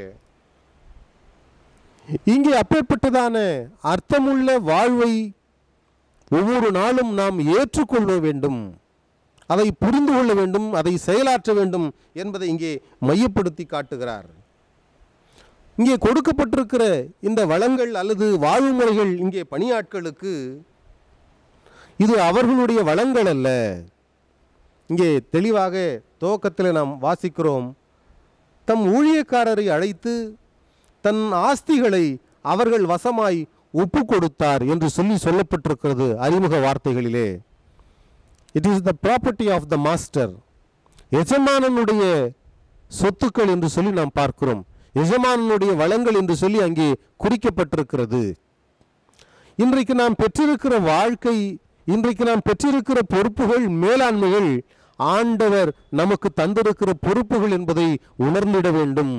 இங்கே அப்பேற்பட்டதான அர்த்தமுள்ள வாழ்வை ஒவ்வொரு நாளும் நாம் ஏற்றுக்கொள்ள வேண்டும் அதை புரிந்து கொள்ள வேண்டும் அதை செயலாற்ற வேண்டும் என்பதை இங்கே மையப்படுத்தி காட்டுகிறார் இங்கே கொடுக்கப்பட்டிருக்கிற இந்த வளங்கள் அல்லது வாழ்வு முறைகள் இங்கே பணியாட்களுக்கு இது அவர்களுடைய வளங்கள் அல்ல இங்கே தெளிவாக துவக்கத்தில் நாம் வாசிக்கிறோம் தம் ஊழியக்காரரை அழைத்து தன் ஆஸ்திகளை அவர்கள் வசமாய் ஒப்பு கொடுத்தார் என்று சொல்லி சொல்லப்பட்டிருக்கிறது அறிமுக வார்த்தைகளிலே it is the property of the master எஜமானனுடைய சொத்துக்கள் என்று சொல்லி நாம் பார்க்கிறோம் எஜமானனுடைய வளங்கள் என்று சொல்லி அங்கே குறிக்கப்பட்டிருக்கிறது இன்றைக்கு நாம் பெற்றிருக்கிற வாழ்க்கை இன்றைக்கு நாம் பெற்றிருக்கிற பொறுப்புகள் மேலாண்மைகள் ஆண்டவர் நமக்கு தந்திருக்கிற பொறுப்புகள் என்பதை உணர்ந்திட வேண்டும்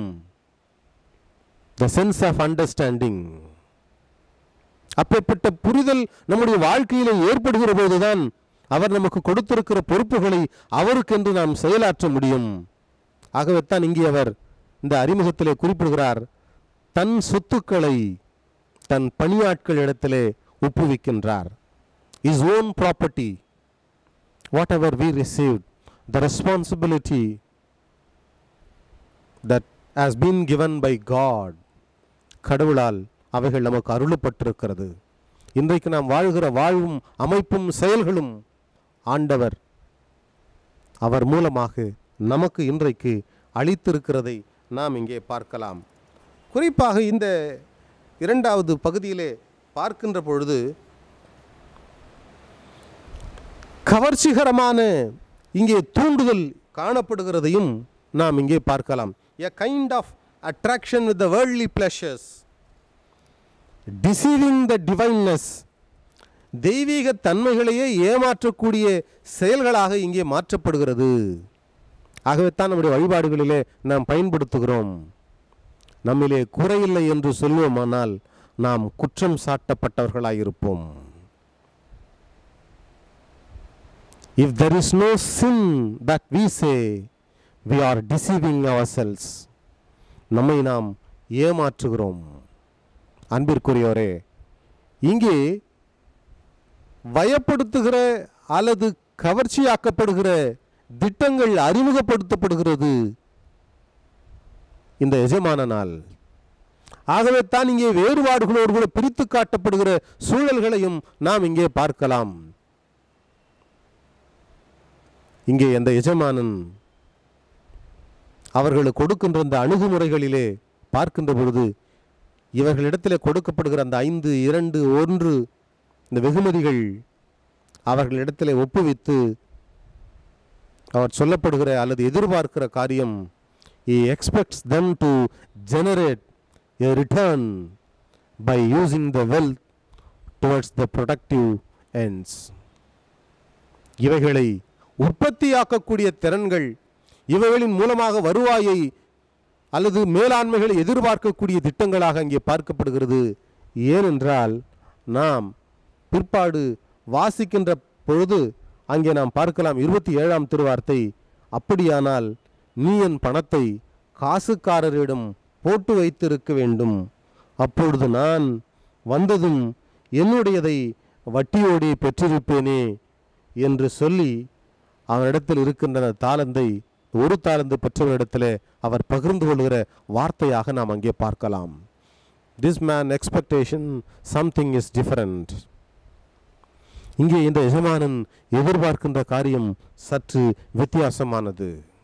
த சென்ஸ் ஆஃப் அண்டர்ஸ்டாண்டிங் அப்பேற்பட்ட புரிதல் நம்முடைய வாழ்க்கையிலே ஏற்படுகிற போதுதான் அவர் நமக்கு கொடுத்திருக்கிற பொறுப்புகளை அவருக்கென்று நாம் செயலாற்ற முடியும் ஆகவே தான் இங்கே அவர் இந்த அறிமுகத்திலே குறிப்பிடுகிறார் தன் சொத்துக்களை தன் பணியாட்கள் இடத்திலே ஒப்புவிக்கின்றார் is own property what ever we received the responsibility that has been given by God கடவுளால் அவைகள் நமக்கு அருளப்பட்டிருக்கிறது இன்றைக்கு நாம் வாழ்கிற வாழ்வும் அமைப்பும் செயல்களும் ஆண்டவர் அவர் மூலமாக நமக்கு இன்றைக்கு அளித்திருக்கிறதை நாம் இங்கே பார்க்கலாம் குறிப்பாக இந்த இரண்டாவது பகுதியிலே பார்க்கின்ற பொழுது கவர்ச்சிகரமான இங்கே தூண்டுதல் காணப்படுகிறதையும் நாம் இங்கே பார்க்கலாம் a kind of attraction with the worldly pleasures deceiving the divineness தெய்வீக தன்மைகளையே ஏமாற்றக்கூடிய செயல்களாக இங்கே மாற்றப்படுகிறது ஆகவே தான் நம்முடைய வழிபாடுகளிலே நாம் பயன்படுத்துகிறோம் நம்மிலே குறையில்லை என்று சொல்லுவோமானால் நாம் குற்றம் சாட்டப்பட்டவர்களாயிருப்போம் if there is no sin that we say we are deceiving our selves நம்மை நாம் ஏமாற்றுகிறோம் அன்பிற்குரியவரே இங்கே வயப்படுத்துகிற அல்லது கவர்ச்சியாக்கப்படுகிற திட்டங்கள் அறிமுகப்படுத்தப்படுகிறது இந்த எஜமானனால் ஆகவே தான் இங்கே வேறுபாடுகளோடு கூட பிரித்து காட்டப்படுகிற சூழல்களையும் நாம் இங்கே பார்க்கலாம் இங்கே அந்த எஜமானன் அவர்களுக்கு கொடுக்கின்ற அந்த அணுகுமுறைகளிலே பார்க்கின்ற பொழுது இவர்களிடத்தில் கொடுக்கப்படுகிற அந்த ஐந்து இரண்டு ஒன்று இந்த வெகுமதிகள் அவர்களிடத்தில் ஒப்புவித்து அவர் சொல்லப்படுகிற அல்லது எதிர்பார்க்கிற காரியம் he expects them to generate a return by using the wealth towards the productive ends. இவைகளை உற்பத்தியாக்கக்கூடிய திறன்கள் இவைகளின் மூலமாக வருவாயை அல்லது மேலாண்மைகளை எதிர்பார்க்கக்கூடிய திட்டங்களாக அங்கே பார்க்கப்படுகிறது ஏனென்றால் நாம் பிற்பாடு வாசிக்கின்ற பொழுது அங்கே நாம் பார்க்கலாம் இருபத்தி ஏழாம் திருவார்த்தை அப்படியானால் நீ என் பணத்தை காசுக்காரரிடம் போட்டு வைத்திருக்க வேண்டும் அப்பொழுது நான் வந்ததும் என்னுடையதை வட்டியோடே பெற்றிருப்பேனே என்று சொல்லி அவனிடத்தில் இருக்கின்ற அந்த தாளந்தை ஒரு தாளந்து பெற்றவரிடத்தில் அவர் பகிர்ந்து கொள்கிற வார்த்தையாக நாம் அங்கே பார்க்கலாம் this man expectation something is different இங்கே இந்த எஜமானன் எதிர்பார்க்கின்ற காரியம் சற்று வித்தியாசமானது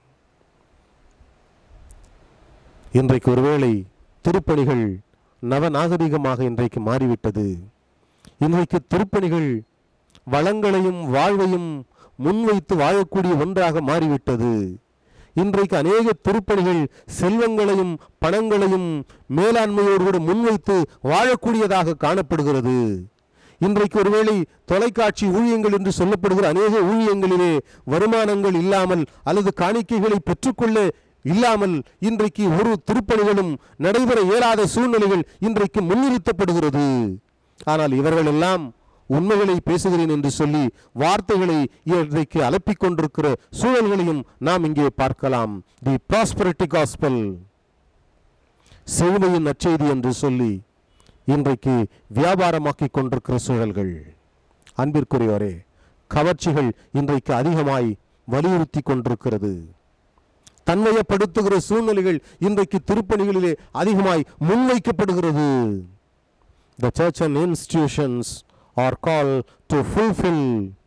இன்றைக்கு ஒருவேளை திருப்பணிகள் நவநாகரிகமாக இன்றைக்கு மாறிவிட்டது இன்றைக்கு திருப்பணிகள் வளங்களையும் வாழ்வையும் முன்வைத்து வாழக்கூடிய ஒன்றாக மாறிவிட்டது இன்றைக்கு அநேக திருப்பணிகள் செல்வங்களையும் பணங்களையும் மேலாண்மையோடு கூட முன்வைத்து வாழக்கூடியதாக காணப்படுகிறது இன்றைக்கு ஒருவேளை தொலைக்காட்சி ஊழியங்கள் என்று சொல்லப்படுகிற அநேக ஊழியங்களிலே வருமானங்கள் இல்லாமல் அல்லது காணிக்கைகளை பெற்றுக்கொள்ள இல்லாமல் இன்றைக்கு ஒரு திருப்பணிகளும் நடைபெற இயலாத சூழ்நிலைகள் இன்றைக்கு முன்னிறுத்தப்படுகிறது ஆனால் இவர்கள் எல்லாம் உண்மைகளை பேசுகிறேன் என்று சொல்லி வார்த்தைகளை இன்றைக்கு அலப்பிக் கொண்டிருக்கிற சூழல்களையும் நாம் இங்கே பார்க்கலாம் தி ப்ராஸ்பரிட்டி காஸ்பல் செழுமையின் நற்செய்தி என்று சொல்லி இன்றைக்கு வியாபாரமாக்கி கொண்டிருக்கிற சூழல்கள் அன்பிற்குரியவரே கவர்ச்சிகள் இன்றைக்கு அதிகமாய் வலியுறுத்தி கொண்டிருக்கிறது தன்மையப்படுத்துகிற சூழ்நிலைகள் இன்றைக்கு திருப்பணிகளிலே அதிகமாய் முன்வைக்கப்படுகிறது The church and institutions are called to fulfill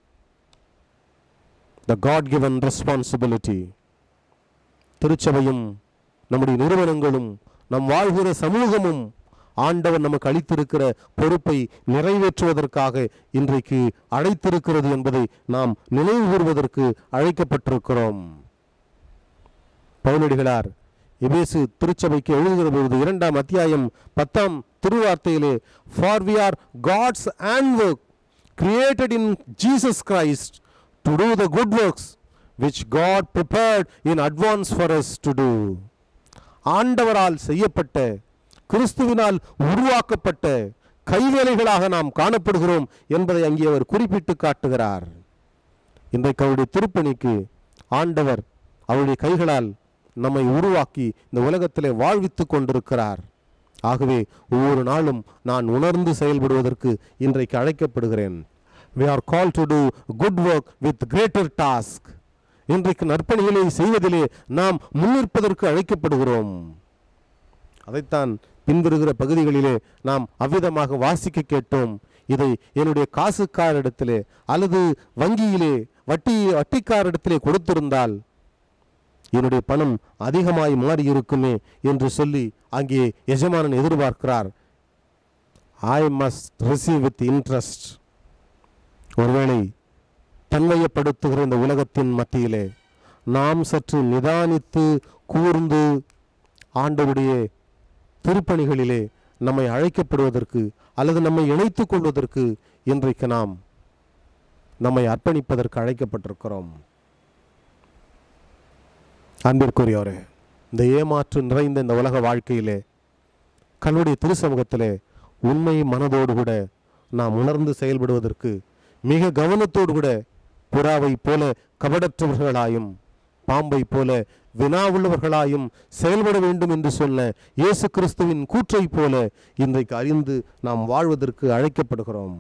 the God given responsibility. திருச்சபையும் நம்முடைய நிறுவனங்களும் நம் வாழ்கிற சமூகமும் ஆண்டவர் நமக்கு அளித்திருக்கிற பொறுப்பை நிறைவேற்றுவதற்காக இன்றைக்கு அழைத்திருக்கிறது என்பதை நாம் நினைவு கூறுவதற்கு அழைக்கப்பட்டிருக்கிறோம் பவுலடிகளார் எபேசு திருச்சபைக்கு எழுதுகிற பொழுது இரண்டாம் அத்தியாயம் பத்தாம் திருவார்த்தையிலே for we are God's and work created in Jesus Christ to do the good works which God prepared in advance for us to do ஆண்டவரால் செய்யப்பட்ட கிறிஸ்துவினால் உருவாக்கப்பட்ட கைவேலைகளாக நாம் காணப்படுகிறோம் என்பதை அங்கே அவர் குறிப்பிட்டு காட்டுகிறார் இன்றைக்கு அவருடைய திருப்பணிக்கு ஆண்டவர் அவருடைய கைகளால் நம்மை உருவாக்கி இந்த உலகத்திலே வாழ்வித்துக் கொண்டிருக்கிறார் ஆகவே ஒவ்வொரு நாளும் நான் உணர்ந்து செயல்படுவதற்கு இன்றைக்கு அழைக்கப்படுகிறேன் we are called to do good work with greater task இன்றைக்கு நற்பணிகளை செய்வதிலே நாம் முன்னிற்பதற்கு அழைக்கப்படுகிறோம் அதைத்தான் பின்வருகிற பகுதிகளிலே நாம் அவ்விதமாக வாசிக்க கேட்டோம் இதை என்னுடைய காசுக்காரிடத்திலே அல்லது வங்கியிலே வட்டி வட்டிக்காரிடத்திலே கொடுத்திருந்தால் என்னுடைய பணம் அதிகமாய் மாறி இருக்குமே என்று சொல்லி அங்கே எஜமானன் எதிர்பார்க்கிறார் I must receive with interest ஒருவேளை தன்மையப்படுத்துகிற இந்த உலகத்தின் மத்தியிலே நாம் சற்று நிதானித்து கூர்ந்து ஆண்டவருடைய திருப்பணிகளிலே நம்மை அழைக்கப்படுவதற்கு அல்லது நம்மை இணைத்துக் கொள்வதற்கு இன்றைக்கு நாம் நம்மை அர்ப்பணிப்பதற்கு அழைக்கப்பட்டிருக்கிறோம் அன்பிற்குரியவரே இந்த ஏமாற்று நிறைந்த இந்த உலக வாழ்க்கையிலே கல்லுடைய திருசமூகத்திலே உண்மை மனதோடு கூட நாம் உணர்ந்து செயல்படுவதற்கு மிக கவனத்தோடு கூட புறாவை போல கபடற்றவர்களாயும் பாம்பை போல வினாவுள்ளவர்களாயும் செயல்பட வேண்டும் என்று சொன்ன இயேசு கிறிஸ்துவின் கூற்றை போல இன்றைக்கு அறிந்து நாம் வாழ்வதற்கு அழைக்கப்படுகிறோம்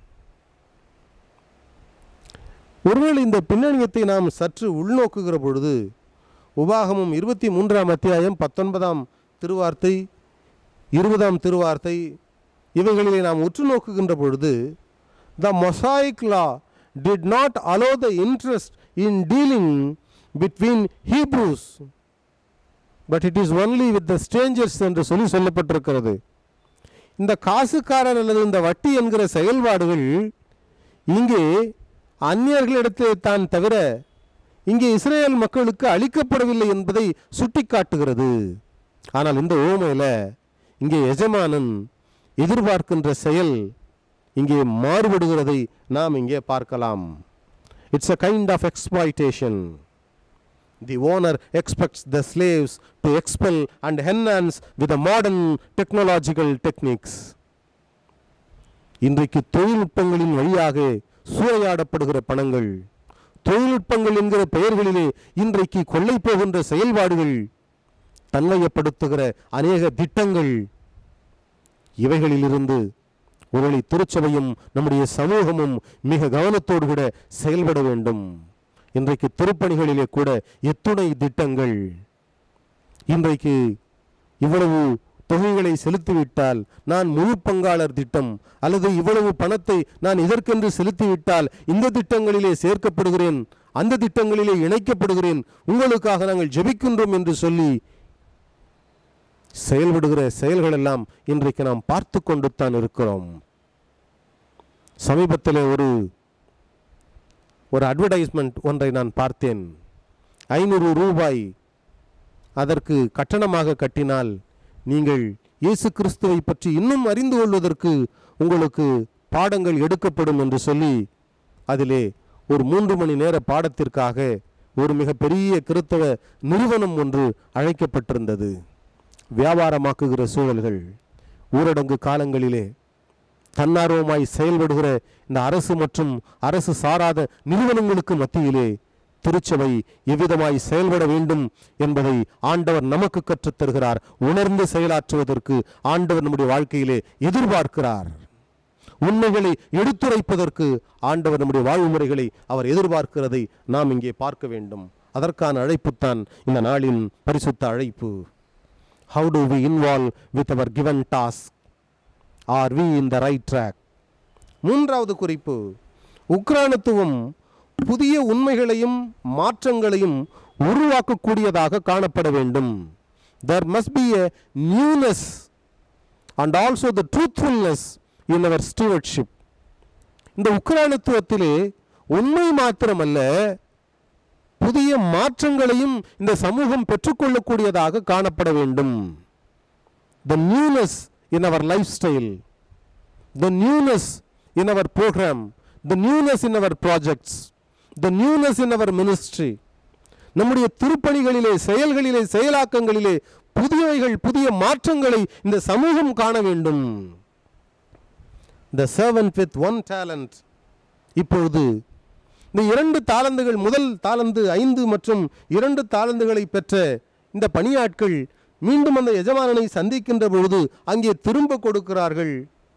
ஒருவேளை இந்த பின்னணியத்தை நாம் சற்று உள்நோக்குகிற பொழுது உபாகமும் இருபத்தி மூன்றாம் அத்தியாயம் பத்தொன்பதாம் திருவார்த்தை இருபதாம் திருவார்த்தை இவைகளிலே நாம் உற்று நோக்குகின்ற பொழுது the Mosaic law did not allow the interest in dealing between Hebrews but it is only with the strangers என்று சொல்லி சொல்லப்பட்டிருக்கிறது இந்த காசுக்காரர் அல்லது இந்த வட்டி என்கிற செயல்பாடுகள் இங்கே அந்நியர்களிடத்தில் தான் தவிர இங்கே இஸ்ரேல் மக்களுக்கு அளிக்கப்படவில்லை என்பதை சுட்டிக்காட்டுகிறது ஆனால் இந்த ஓமையில இங்கே எஜமானன் எதிர்பார்க்கின்ற செயல் இங்கே மாறுபடுகிறதை நாம் இங்கே பார்க்கலாம் it's a kind of exploitation the owner expects the slaves to expel and enhance with a modern technological techniques இன்றைக்கு தொழில்நுட்பங்களின் வழியாக சூறையாடப்படுகிற பணங்கள் தொழில்நுட்பங்கள் என்கிற பெயர்களிலே இன்றைக்கு கொள்ளை போகின்ற செயல்பாடுகள் தன்மையப்படுத்துகிற அநேக திட்டங்கள் இவைகளிலிருந்து ஒருவழி திருச்சபையும் நம்முடைய சமூகமும் மிக கவனத்தோடு கூட செயல்பட வேண்டும் இன்றைக்கு திருப்பணிகளிலே கூட எத்துணை திட்டங்கள் இன்றைக்கு இவ்வளவு தொகைகளை செலுத்திவிட்டால் நான் முழு பங்காளர் திட்டம் அல்லது இவ்வளவு பணத்தை நான் இதற்கென்று செலுத்திவிட்டால் இந்த திட்டங்களிலே சேர்க்கப்படுகிறேன் அந்த திட்டங்களிலே இணைக்கப்படுகிறேன் உங்களுக்காக நாங்கள் ஜெபிக்கின்றோம் என்று சொல்லி செயல்படுகிற செயல்கள் எல்லாம் இன்றைக்கு நாம் பார்த்து கொண்டு தான் இருக்கிறோம் சமீபத்தில் ஒரு ஒரு அட்வர்டைஸ்மெண்ட் ஒன்றை நான் பார்த்தேன் ஐநூறு ரூபாய் அதற்கு கட்டணமாக கட்டினால் நீங்கள் இயேசு கிறிஸ்துவை பற்றி இன்னும் அறிந்து கொள்வதற்கு உங்களுக்கு பாடங்கள் எடுக்கப்படும் என்று சொல்லி அதிலே ஒரு மூன்று மணி நேர பாடத்திற்காக ஒரு மிகப்பெரிய கிறித்தவ நிறுவனம் ஒன்று அழைக்கப்பட்டிருந்தது வியாபாரமாக்குகிற சூழல்கள் ஊரடங்கு காலங்களிலே தன்னார்வமாய் செயல்படுகிற இந்த அரசு மற்றும் அரசு சாராத நிறுவனங்களுக்கு மத்தியிலே திருச்சபை எவ்விதமாய் செயல்பட வேண்டும் என்பதை ஆண்டவர் நமக்கு கற்றுத் தருகிறார் உணர்ந்து செயலாற்றுவதற்கு ஆண்டவர் நம்முடைய வாழ்க்கையிலே எதிர்பார்க்கிறார் உண்மைகளை எடுத்துரைப்பதற்கு ஆண்டவர் நம்முடைய வாழ்வு முறைகளை அவர் எதிர்பார்க்கிறதை நாம் இங்கே பார்க்க வேண்டும் அதற்கான அழைப்புத்தான் இந்த நாளின் பரிசுத்த அழைப்பு how to we involve with our given task are we in the right track மூன்றாவது குறிப்பு உக்ரானத்துவம் புதிய உண்மைகளையும் மாற்றங்களையும் உருவாக்கக்கூடியதாக காணப்பட வேண்டும் there must be a newness and also the truthfulness in our stewardship இந்த உக்ரானத்துவத்திலே உண்மை மாத்திரமல்ல புதிய மாற்றங்களையும் இந்த சமூகம் பெற்றுக்கொள்ளக்கூடியதாக காணப்பட வேண்டும் the newness in our lifestyle the newness in our program the newness in our projects the newness in our ministry நம்முடைய திருப்பணிகளிலே செயல்களிலே செயலாக்கங்களிலே புதியவைகள் புதிய மாற்றங்களை இந்த சமூகம் காண வேண்டும் the servant with one talent இப்பொழுது இந்த இரண்டு தாளந்துகள் முதல் தாளந்து ஐந்து மற்றும் இரண்டு தாளந்துகளை பெற்ற இந்த பணியாட்கள் மீண்டும் அந்த எஜமானனை சந்திக்கின்ற பொழுது அங்கே திரும்ப கொடுக்கிறார்கள்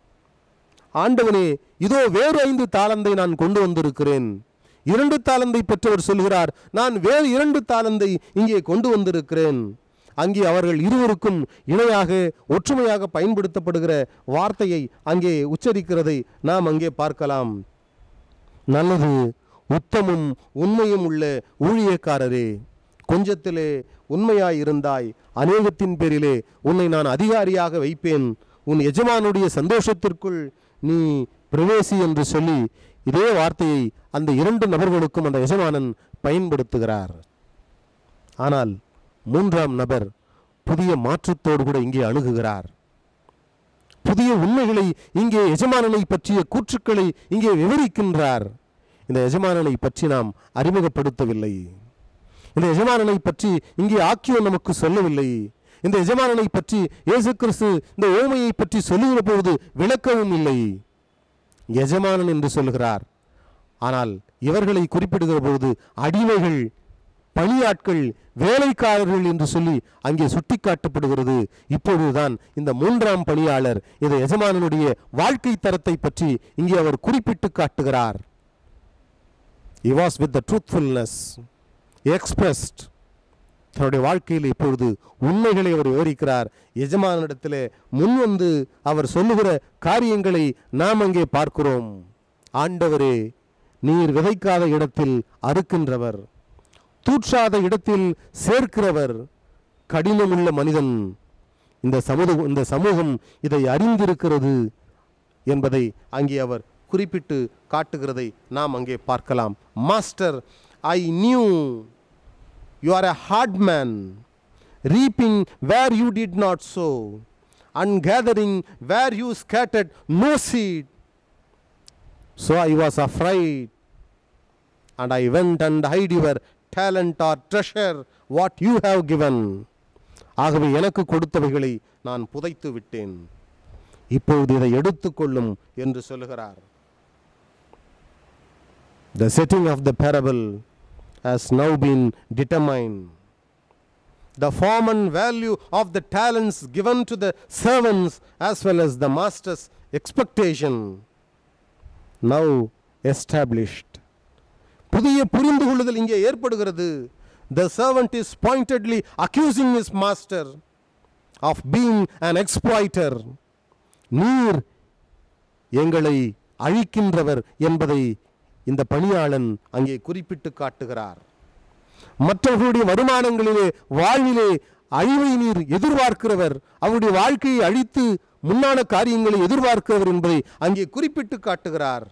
ஆண்டவனே இதோ வேறு ஐந்து தாளந்தை நான் கொண்டு வந்திருக்கிறேன் இரண்டு தாளந்தை பெற்றவர் சொல்கிறார் நான் வேறு இரண்டு தாளந்தை இங்கே கொண்டு வந்திருக்கிறேன் அங்கே அவர்கள் இருவருக்கும் இணையாக ஒற்றுமையாக பயன்படுத்தப்படுகிற வார்த்தையை அங்கே உச்சரிக்கிறதை நாம் அங்கே பார்க்கலாம் நல்லது உத்தமும் உண்மையும் உள்ள ஊழியக்காரரே கொஞ்சத்திலே உண்மையாயிருந்தாய் அநேகத்தின் பேரிலே உன்னை நான் அதிகாரியாக வைப்பேன் உன் எஜமானுடைய சந்தோஷத்திற்குள் நீ பிரவேசி என்று சொல்லி இதே வார்த்தையை அந்த இரண்டு நபர்களுக்கும் அந்த எஜமானன் பயன்படுத்துகிறார் ஆனால் மூன்றாம் நபர் புதிய மாற்றத்தோடு கூட இங்கே அணுகுகிறார் புதிய உண்மைகளை இங்கே எஜமானனை பற்றிய கூற்றுக்களை இங்கே விவரிக்கின்றார் இந்த எஜமானனை பற்றி நாம் அறிமுகப்படுத்தவில்லை இந்த எஜமானனை பற்றி இங்கே ஆக்கியோன் நமக்கு சொல்லவில்லை இந்த எஜமானனை பற்றி இயேசு கிறிஸ்து இந்த ஓமையை பற்றி சொல்லுகிற பொழுது விளக்கவும் இல்லை எஜமானன் என்று சொல்கிறார் ஆனால் இவர்களை குறிப்பிடுகிற பொழுது அடிமைகள் பணியாட்கள் வேலைக்காரர்கள் என்று சொல்லி அங்கே சுட்டிக்காட்டப்படுகிறது இப்பொழுதுதான் இந்த மூன்றாம் பணியாளர் இந்த எஜமானனுடைய வாழ்க்கை தரத்தை பற்றி இங்கே அவர் குறிப்பிட்டு காட்டுகிறார் he was with the truthfulness expressed தன்னுடைய வாழ்க்கையில் இப்பொழுது உண்மைகளை அவர் விவரிக்கிறார் எஜமானிடத்திலே முன் வந்து அவர் சொல்லுகிற காரியங்களை நாம் அங்கே பார்க்கிறோம் ஆண்டவரே நீர் விதைக்காத இடத்தில் அறுக்கின்றவர் தூற்றாத இடத்தில் சேர்க்கிறவர் கடினமுள்ள மனிதன் இந்த சமூகம் இந்த சமூகம் இதை அறிந்திருக்கிறது என்பதை அங்கே அவர் குறிப்பிட்டு காட்டுகிறதை நாம் அங்கே பார்க்கலாம் master I knew you are a hard man reaping where you did not sow and gathering where you scattered no seed so i was afraid and i went and hid your talent or treasure what you have given ஆகவே எனக்கு கொடுத்தவைகளை நான் புதைத்து விட்டேன் இப்பொழுது இதை எடுத்துக்கொள்ளும் என்று சொல்லுகிறார் The setting of the parable has now been determined. The form and value of the talents given to the servants as well as the master's expectation now established. புதிய புரிந்து கொள்ளுதல் இங்கே ஏற்படுகிறது the servant is pointedly accusing his master of being an exploiter நீர் எங்களை அழிக்கின்றவர் என்பதை இந்த பணியாளன் அங்கே குறிப்பிட்டு காட்டுகிறார் மற்றவர்களுடைய வருமானங்களிலே வாழ்விலே அழிவை நீர் எதிர்பார்க்கிறவர் அவருடைய வாழ்க்கையை அழித்து முன்னான காரியங்களை எதிர்பார்க்கிறவர் என்பதை அங்கே குறிப்பிட்டு காட்டுகிறார்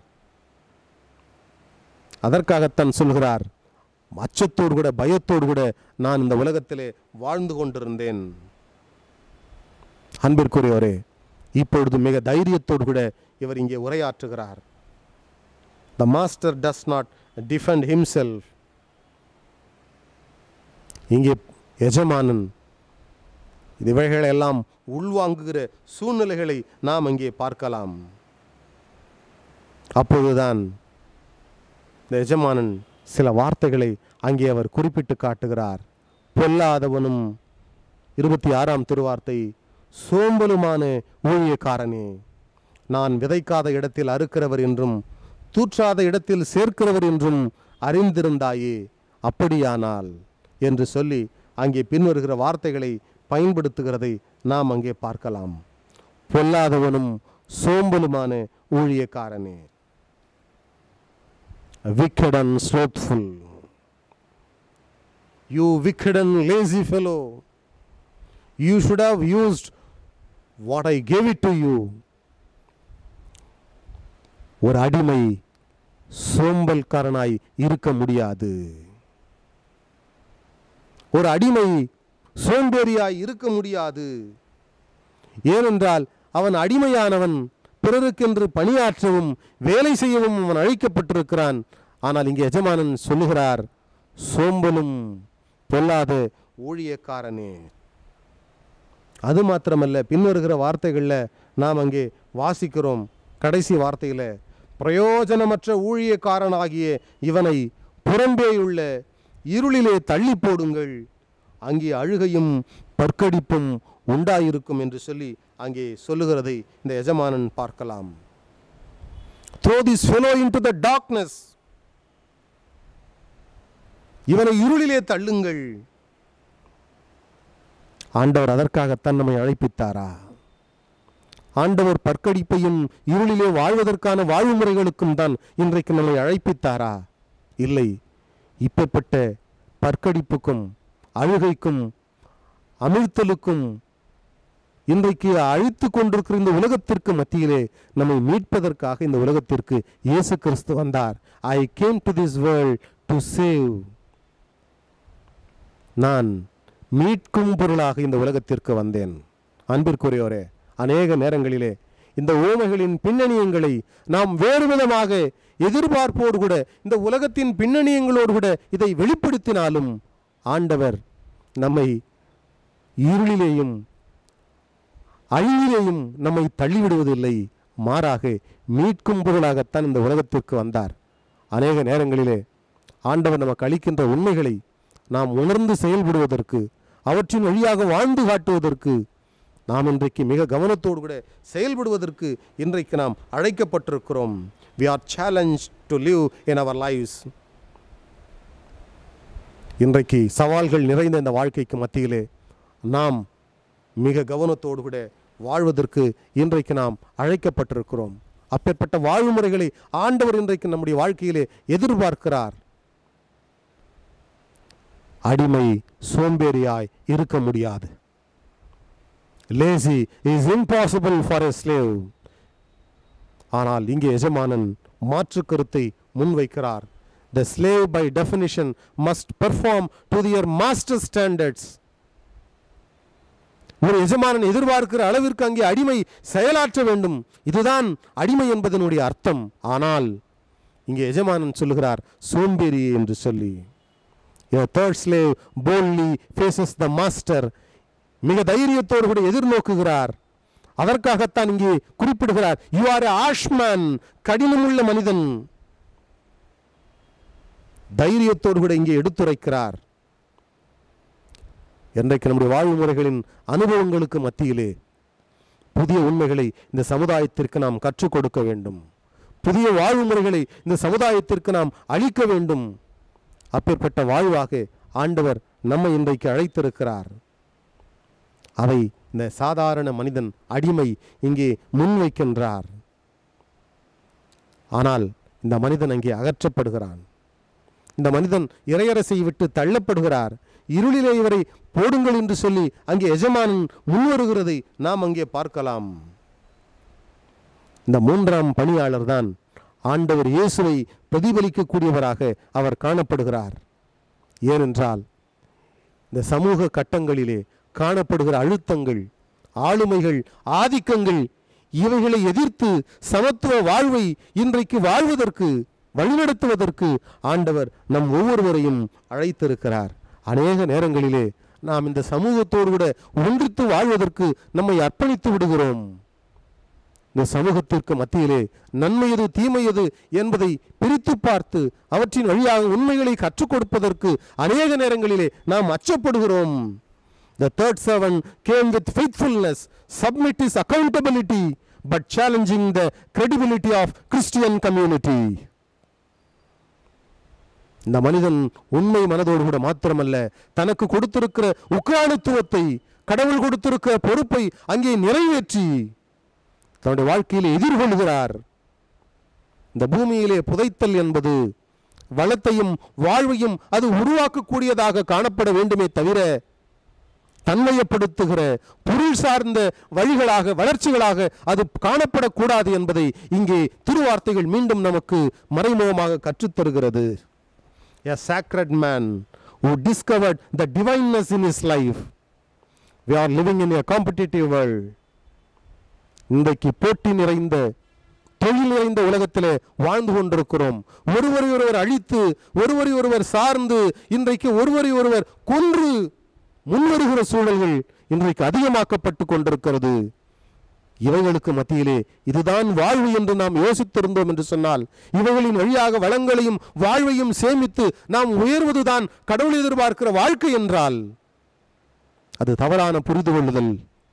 அதற்காகத்தான் சொல்கிறார் அச்சத்தோடு கூட பயத்தோடு கூட நான் இந்த உலகத்திலே வாழ்ந்து கொண்டிருந்தேன் அன்பிற்குரியவரே இப்பொழுது மிக தைரியத்தோடு கூட இவர் இங்கே உரையாற்றுகிறார் the master does not defend himself இங்கே எஜமானன் இவைகளை எல்லாம் உள்வாங்குகிற சூழ்நிலைகளை நாம் இங்கே பார்க்கலாம் அப்பொழுதுதான் இந்த எஜமானன் சில வார்த்தைகளை அங்கே அவர் குறிப்பிட்டு காட்டுகிறார் பொல்லாதவனும் இருபத்தி ஆறாம் திருவார்த்தை சோம்பலுமான ஊழியக்காரனே நான் விதைக்காத இடத்தில் அறுக்கிறவர் என்றும் தூற்றாத இடத்தில் சேர்க்கிறவர் என்றும் அறிந்திருந்தாயே அப்படியானால் என்று சொல்லி அங்கே பின்வருகிற வார்த்தைகளை பயன்படுத்துகிறதை நாம் அங்கே பார்க்கலாம் பொல்லாதவனும் சோம்பலுமான ஊழியக்காரனே wicked and slothful. You wicked and lazy fellow, you should have used what I gave it to you. ஒரு அடிமை சோம்பல்காரனாய் இருக்க முடியாது ஒரு அடிமை சோம்பேறியாய் இருக்க முடியாது ஏனென்றால் அவன் அடிமையானவன் பிறருக்கென்று பணியாற்றவும் வேலை செய்யவும் அவன் அழைக்கப்பட்டிருக்கிறான் ஆனால் இங்கே எஜமானன் சொல்லுகிறார் சோம்பலும் பொல்லாத ஊழியக்காரனே அது மாத்திரமல்ல பின்வருகிற வார்த்தைகளில் நாம் அங்கே வாசிக்கிறோம் கடைசி வார்த்தையில் பிரயோஜனமற்ற ஊழியக்காரனாகிய இவனை புறம்பேயுள்ள இருளிலே தள்ளி போடுங்கள் அங்கே அழுகையும் பற்கடிப்பும் உண்டாயிருக்கும் என்று சொல்லி அங்கே சொல்லுகிறதை இந்த எஜமானன் பார்க்கலாம் throw this fellow into the darkness இவனை இருளிலே தள்ளுங்கள் ஆண்டவர் அதற்காகத்தான் நம்மை அழைப்பித்தாரா ஆண்டவர் பற்கடிப்பையும் இருளிலே வாழ்வதற்கான வாழ்வுமுறைகளுக்கும் தான் இன்றைக்கு நம்மை அழைப்பித்தாரா இல்லை இப்பப்பட்ட பற்கடிப்புக்கும் அழுகைக்கும் அமிழ்த்தலுக்கும் இன்றைக்கு அழித்து கொண்டிருக்கிற இந்த உலகத்திற்கு மத்தியிலே நம்மை மீட்பதற்காக இந்த உலகத்திற்கு இயேசு கிறிஸ்து வந்தார் I came to this world to save நான் மீட்கும் பொருளாக இந்த உலகத்திற்கு வந்தேன் அன்பிற்குரியவரே அநேக நேரங்களிலே இந்த ஓமைகளின் பின்னணியங்களை நாம் வேறு விதமாக எதிர்பார்ப்போடு கூட இந்த உலகத்தின் பின்னணியங்களோடு கூட இதை வெளிப்படுத்தினாலும் ஆண்டவர் நம்மை இருளிலேயும் அழிவிலேயும் நம்மை தள்ளிவிடுவதில்லை மாறாக மீட்கும் பொருளாகத்தான் இந்த உலகத்திற்கு வந்தார் அநேக நேரங்களிலே ஆண்டவர் நமக்கு அளிக்கின்ற உண்மைகளை நாம் உணர்ந்து செயல்படுவதற்கு அவற்றின் வழியாக வாழ்ந்து காட்டுவதற்கு நாம் இன்றைக்கு மிக கவனத்தோடு கூட செயல்படுவதற்கு இன்றைக்கு நாம் அழைக்கப்பட்டிருக்கிறோம் we are challenge to live in our lives இன்றைக்கு சவால்கள் நிறைந்த இந்த வாழ்க்கைக்கு மத்தியிலே நாம் மிக கவனத்தோடு கூட வாழ்வதற்கு இன்றைக்கு நாம் அழைக்கப்பட்டிருக்கிறோம் அப்பேற்பட்ட வாழ்வு முறைகளை ஆண்டவர் இன்றைக்கு நம்முடைய வாழ்க்கையிலே எதிர்பார்க்கிறார் அடிமை சோம்பேறியாய் இருக்க முடியாது lazy is impossible for a slave ஆனால் இங்கே எஜமானன் மாற்று கருத்தை முன்வைக்கிறார் The slave, by definition, must perform to their master standards. ஒரு எஜமானன் எதிர்பார்க்கிற அளவிற்கு அங்கே அடிமை செயலாற்ற வேண்டும் இதுதான் அடிமை என்பதனுடைய அர்த்தம் ஆனால் இங்கே எஜமானன் சொல்லுகிறார் சோம்பேறி என்று சொல்லி Your third slave boldly faces the master மிக தைரியத்தோடு கூட எதிர்நோக்குகிறார் அதற்காகத்தான் இங்கே குறிப்பிடுகிறார் யூ ஆர் ஆஷ்மேன் கடினமுள்ள மனிதன் தைரியத்தோடு கூட இங்கே எடுத்துரைக்கிறார் இன்றைக்கு நம்முடைய வாழ்வு முறைகளின் அனுபவங்களுக்கு மத்தியிலே புதிய உண்மைகளை இந்த சமுதாயத்திற்கு நாம் கற்றுக் கொடுக்க வேண்டும் புதிய வாழ்வு முறைகளை இந்த சமுதாயத்திற்கு நாம் அளிக்க வேண்டும் அப்பேற்பட்ட வாழ்வாக ஆண்டவர் நம்மை இன்றைக்கு அழைத்திருக்கிறார் அவை இந்த சாதாரண மனிதன் அடிமை இங்கே முன்வைக்கின்றார் ஆனால் இந்த மனிதன் அங்கே அகற்றப்படுகிறான் இந்த மனிதன் இறையரசை விட்டு தள்ளப்படுகிறார் இருளிலே இவரை போடுங்கள் என்று சொல்லி அங்கே எஜமானன் முன்வருகிறதை நாம் அங்கே பார்க்கலாம் இந்த மூன்றாம் பணியாளர் தான் ஆண்டவர் இயேசுவை பிரதிபலிக்கக்கூடியவராக அவர் காணப்படுகிறார் ஏனென்றால் இந்த சமூக கட்டங்களிலே காணப்படுகிற அழுத்தங்கள் ஆளுமைகள் ஆதிக்கங்கள் இவைகளை எதிர்த்து சமத்துவ வாழ்வை இன்றைக்கு வாழ்வதற்கு வழிநடத்துவதற்கு ஆண்டவர் நம் ஒவ்வொருவரையும் அழைத்திருக்கிறார் அநேக நேரங்களிலே நாம் இந்த சமூகத்தோடு கூட ஒன்றித்து வாழ்வதற்கு நம்மை அர்ப்பணித்து விடுகிறோம் இந்த சமூகத்திற்கு மத்தியிலே நன்மை எது தீமை எது என்பதை பிரித்து பார்த்து அவற்றின் வழியாக உண்மைகளை கற்றுக் கொடுப்பதற்கு அநேக நேரங்களிலே நாம் அச்சப்படுகிறோம் The third servant came with faithfulness, submit his accountability, but challenging the credibility of Christian community. இந்த மனிதன் உண்மை மனதோடு கூட மாத்திரமல்ல தனக்கு கொடுத்திருக்கிற உக்ரானுத்துவத்தை கடவுள் கொடுத்திருக்கிற பொறுப்பை அங்கே நிறைவேற்றி தன்னுடைய வாழ்க்கையிலே எதிர்கொள்கிறார் இந்த பூமியிலே புதைத்தல் என்பது வளத்தையும் வாழ்வையும் அது உருவாக்கக்கூடியதாக காணப்பட வேண்டுமே தவிர தன்மையப்படுத்துகிற பொருள் சார்ந்த வழிகளாக வளர்ச்சிகளாக அது காணப்படக்கூடாது என்பதை இங்கே திருவார்த்தைகள் மீண்டும் நமக்கு மறைமுகமாக கற்றுத்தருகிறது a sacred man who discovered the divineness in his life. We are living in a competitive world. இன்றைக்கு போட்டி நிறைந்த தொழில் நிறைந்த உலகத்திலே வாழ்ந்து கொண்டிருக்கிறோம் ஒருவரை ஒருவர் அழித்து ஒருவரை ஒருவர் சார்ந்து இன்றைக்கு ஒருவரை ஒருவர் கொன்று முன்வருகிற சூழல்கள் இன்றைக்கு அதிகமாக்கப்பட்டு கொண்டிருக்கிறது இவைகளுக்கு மத்தியிலே இதுதான் வாழ்வு என்று நாம் யோசித்திருந்தோம் என்று சொன்னால் இவைகளின் வழியாக வளங்களையும் வாழ்வையும் சேமித்து நாம் உயர்வதுதான் கடவுள் எதிர்பார்க்கிற வாழ்க்கை என்றால் அது தவறான புரிந்து கொள்ளுதல்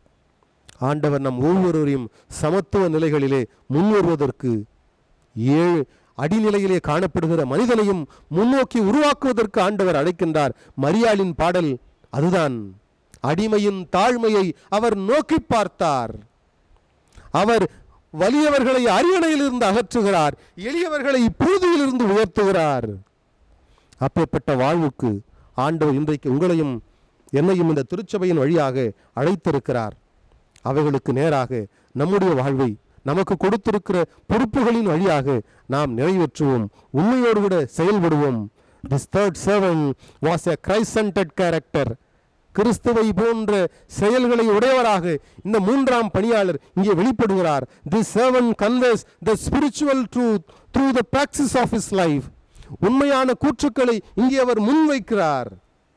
ஆண்டவர் நம் ஒவ்வொருவரையும் சமத்துவ நிலைகளிலே முன்வருவதற்கு ஏழு அடிநிலையிலே காணப்படுகிற மனிதனையும் முன்னோக்கி உருவாக்குவதற்கு ஆண்டவர் அழைக்கின்றார் மரியாளின் பாடல் அதுதான் அடிமையின் தாழ்மையை அவர் நோக்கி பார்த்தார் அவர் வலியவர்களை அரியணையிலிருந்து அகற்றுகிறார் எளியவர்களை புழுதியிலிருந்து உயர்த்துகிறார் அப்பேற்பட்ட வாழ்வுக்கு ஆண்டவர் இன்றைக்கு உங்களையும் என்னையும் இந்த திருச்சபையின் வழியாக அழைத்திருக்கிறார் அவைகளுக்கு நேராக நம்முடைய வாழ்வை நமக்கு கொடுத்திருக்கிற பொறுப்புகளின் வழியாக நாம் நிறைவேற்றுவோம் உண்மையோடு கூட செயல்படுவோம் திஸ் தேர்ட் servant வாஸ் a christ centered கேரக்டர் கிறிஸ்துவை போன்ற செயல்களை உடையவராக இந்த மூன்றாம் பணியாளர் இங்கே வெளிப்படுகிறார் தி servant conveys the spiritual truth through the praxis of his life உண்மையான கூற்றுக்களை இங்கே அவர் முன்வைக்கிறார்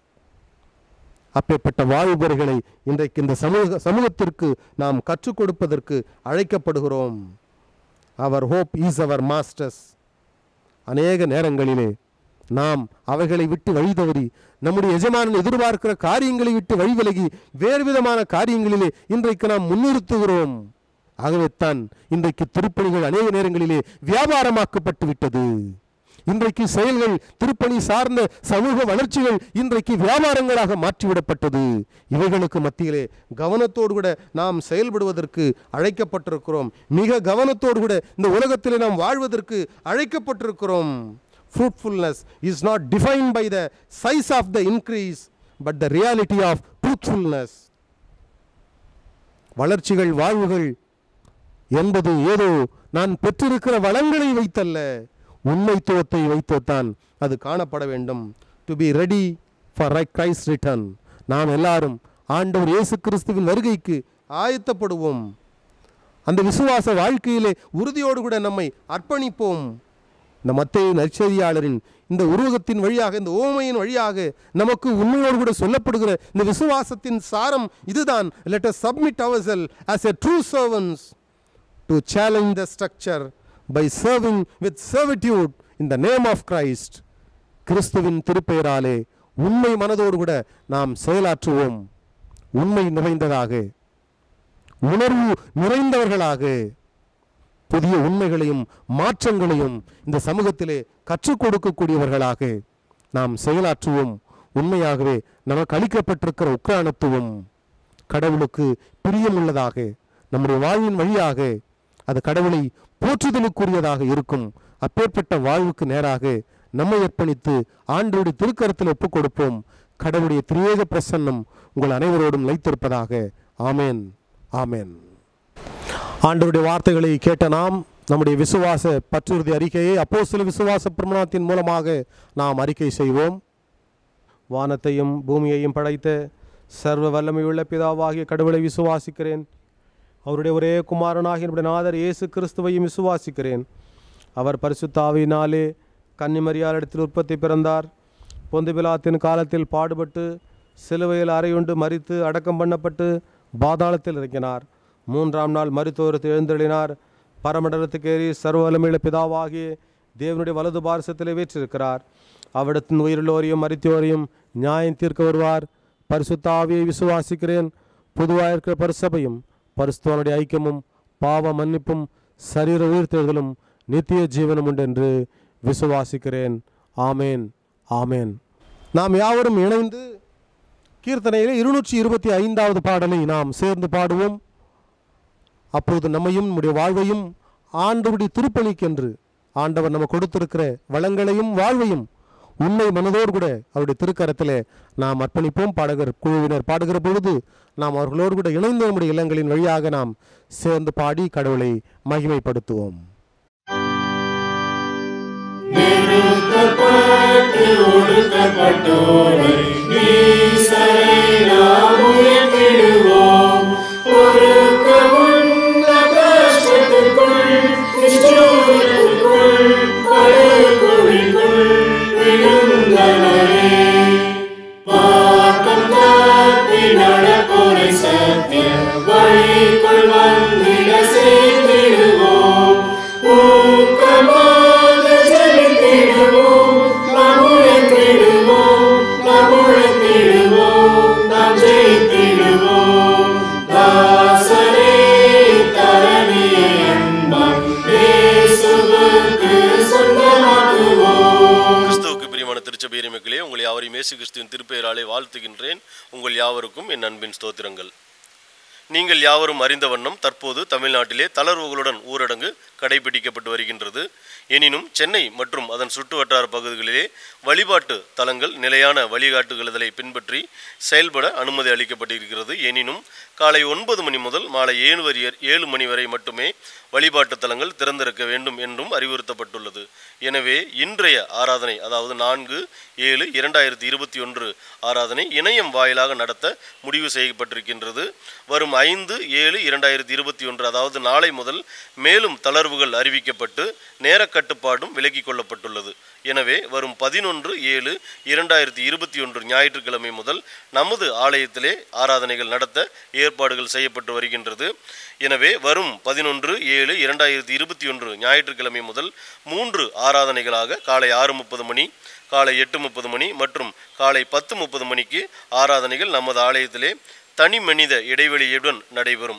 அப்பேற்பட்ட வாழ்வுமுறைகளை இன்றைக்கு இந்த சமூக சமூகத்திற்கு நாம் கற்றுக் கொடுப்பதற்கு அழைக்கப்படுகிறோம் our hope is our masters அநேக நேரங்களிலே நாம் அவைகளை விட்டு வழி தவறி நம்முடைய எஜமானன் எதிர்பார்க்கிற காரியங்களை விட்டு வழி விலகி வேறு விதமான காரியங்களிலே இன்றைக்கு நாம் முன்னிறுத்துகிறோம் ஆகவே தான் இன்றைக்கு திருப்பணிகள் அநேக நேரங்களிலே வியாபாரமாக்கப்பட்டு விட்டது இன்றைக்கு செயல்கள் திருப்பணி சார்ந்த சமூக வளர்ச்சிகள் இன்றைக்கு வியாபாரங்களாக மாற்றிவிடப்பட்டது இவைகளுக்கு மத்தியிலே கவனத்தோடு கூட நாம் செயல்படுவதற்கு அழைக்கப்பட்டிருக்கிறோம் மிக கவனத்தோடு கூட இந்த உலகத்திலே நாம் வாழ்வதற்கு அழைக்கப்பட்டிருக்கிறோம் fruitfulness is not defined by the size of the increase but the reality of truthfulness வளர்ச்சிகள் வாழ்வுகள் என்பது ஏதோ நான் பெற்றிருக்கிற வளங்களை வைத்தல்ல உண்மைத்துவத்தை வைத்துத்தான் அது காணப்பட வேண்டும் டு பி ரெடி ஃபார் ரை கிரைஸ்ட் ரிட்டர்ன் நாம் எல்லாரும் ஆண்டவர் இயேசு கிறிஸ்துவின் வருகைக்கு ஆயத்தப்படுவோம் அந்த விசுவாச வாழ்க்கையிலே உறுதியோடு கூட நம்மை அர்ப்பணிப்போம் இந்த மத்தேயு நற்செய்தியாளரின் இந்த உருவகத்தின் வழியாக இந்த ஓமையின் வழியாக நமக்கு உண்மையோடு கூட சொல்லப்படுகிற இந்த விசுவாசத்தின் சாரம் இதுதான் let us submit ourselves as a true servants to challenge the structure by serving with servitude in the name of Christ கிறிஸ்துவின் திருப்பெயராலே உண்மை மனதோடு கூட நாம் செயலாற்றுவோம் உண்மை நிறைந்ததாக உணர்வு நிறைந்தவர்களாக புதிய உண்மைகளையும் மாற்றங்களையும் இந்த சமூகத்திலே கற்றுக் கொடுக்கக்கூடியவர்களாக நாம் செயலாற்றுவோம் உண்மையாகவே நமக்கு அளிக்கப்பட்டிருக்கிற உக்ரானத்துவம் கடவுளுக்கு பிரியமுள்ளதாக நம்முடைய வாழ்வின் வழியாக அது கடவுளை போற்றுதலுக்குரியதாக இருக்கும் அப்பேற்பட்ட வாழ்வுக்கு நேராக நம்மை அர்ப்பணித்து ஆண்டோடைய திருக்கரத்தில் ஒப்புக் கொடுப்போம் கடவுளுடைய திரியேக பிரசன்னம் உங்கள் அனைவரோடும் லைத்திருப்பதாக ஆமேன் ஆமேன் ஆண்டவருடைய வார்த்தைகளை கேட்ட நாம் நம்முடைய விசுவாச பற்றுறுதி அறிக்கையை அப்போ சில விசுவாச பிரமாணத்தின் மூலமாக நாம் அறிக்கை செய்வோம் வானத்தையும் பூமியையும் படைத்த சர்வ வல்லமையுள்ள பிதாவாகிய கடவுளை விசுவாசிக்கிறேன் அவருடைய ஒரே குமாரனாகிய என்னுடைய நாதர் இயேசு கிறிஸ்துவையும் விசுவாசிக்கிறேன் அவர் பரிசுத்தாவினாலே கன்னிமரியாரிடத்தில் உற்பத்தி பிறந்தார் பொந்து பிலாத்தின் காலத்தில் பாடுபட்டு சிலுவையில் அறையுண்டு மரித்து அடக்கம் பண்ணப்பட்டு பாதாளத்தில் இறங்கினார் மூன்றாம் நாள் மருத்துவரத்து எழுந்தெழினார் பரமண்டலத்துக்கு ஏறி சர்வ வல்லமையுள்ள பிதாவாகிய தேவனுடைய வலது பாரசத்திலே வீற்றிருக்கிறார் அவிடத்தின் உயிருள்ளோரையும் மரித்தோரையும் நியாயம் தீர்க்க வருவார் பரிசுத்த ஆவியை விசுவாசிக்கிறேன் பொதுவாக இருக்கிற பரிசபையும் பரிசுத்தவனுடைய ஐக்கியமும் பாவ மன்னிப்பும் சரீர உயிர்த்தெழுதலும் நித்திய ஜீவனும் உண்டு என்று விசுவாசிக்கிறேன் ஆமேன் ஆமேன் நாம் யாவரும் இணைந்து கீர்த்தனையிலே இருநூற்றி இருபத்தி ஐந்தாவது பாடலை நாம் சேர்ந்து பாடுவோம் அப்பொழுது நம்மையும் நம்முடைய வாழ்வையும் ஆண்டவருடைய திருப்பணிக்கென்று ஆண்டவர் நம்ம கொடுத்திருக்கிற வளங்களையும் வாழ்வையும் உண்மை மனதோடு கூட அவருடைய திருக்கரத்திலே நாம் அர்ப்பணிப்போம் பாடகர் குழுவினர் பாடுகிற பொழுது நாம் அவர்களோடு கூட இணைந்து நம்முடைய இல்லங்களின் வழியாக நாம் சேர்ந்து பாடி கடவுளை மகிமைப்படுத்துவோம் நிறுத்தப்பட்டு ஒடுக்கப்பட்டோரை ஈசரை நாம் உயர்த்திடுவோம் பொறுக்க உள்ள கஷ்டத்துக்குள் நிஷ்டூரத்துக்குள் படுகுழிக்குள் விழுந்தனரே பாக்கம் தப்பி நடப்போரை சத்திய வழிக்குள் வந்திட சேர்ந்திடுவோம் ஊக்கமாக ஜெபித்திடுவோம் நாம் உழைத்திடுவோம் நாம் உழைத்திடுவோம் நாம் ஜெயித்திடுவோம் தாசரே தரணியை அன்பாம் இயேசுவுக்கு சொந்தமாக்குவோம் கிறிஸ்துவுக்கு பிரியமான திருச்சபையரி மக்களே உங்கள் யாவரையும் இயேசு கிறிஸ்துவின் திருப்பெயராலே வாழ்த்துகின்றேன் உங்கள் யாவருக்கும் என் அன்பின் ஸ்தோத்திரங்கள் நீங்கள் யாவரும் அறிந்த வண்ணம் தற்போது தமிழ்நாட்டிலே தளர்வுகளுடன் ஊரடங்கு கடைபிடிக்கப்பட்டு வருகின்றது எனினும் சென்னை மற்றும் அதன் சுற்றுவட்டார பகுதிகளிலே வழிபாட்டு தலங்கள் நிலையான வழிகாட்டுதலை பின்பற்றி செயல்பட அனுமதி அளிக்கப்பட்டிருக்கிறது எனினும் காலை ஒன்பது மணி முதல் மாலை ஏழு வரி ஏழு மணி வரை மட்டுமே வழிபாட்டு தலங்கள் திறந்திருக்க வேண்டும் என்றும் அறிவுறுத்தப்பட்டுள்ளது எனவே இன்றைய ஆராதனை அதாவது நான்கு ஏழு இரண்டாயிரத்தி இருபத்தி ஒன்று ஆராதனை இணையம் வாயிலாக நடத்த முடிவு செய்யப்பட்டிருக்கின்றது வரும் ஐந்து ஏழு இரண்டாயிரத்தி இருபத்தி ஒன்று அதாவது நாளை முதல் மேலும் தளர்வுகள் அறிவிக்கப்பட்டு நேர கட்டுப்பாடும் விலக்கிக் கொள்ளப்பட்டுள்ளது எனவே வரும் பதினொன்று ஏழு இரண்டாயிரத்தி இருபத்தி ஒன்று ஞாயிற்றுக்கிழமை முதல் நமது ஆலயத்திலே ஆராதனைகள் நடத்த ஏற்பாடுகள் செய்யப்பட்டு வருகின்றது எனவே வரும் பதினொன்று ஏழு இரண்டாயிரத்தி இருபத்தி ஒன்று ஞாயிற்றுக்கிழமை முதல் மூன்று ஆராதனைகளாக காலை ஆறு முப்பது மணி காலை எட்டு முப்பது மணி மற்றும் காலை பத்து முப்பது மணிக்கு ஆராதனைகள் நமது ஆலயத்திலே தனி மனித இடைவெளியுடன் நடைபெறும்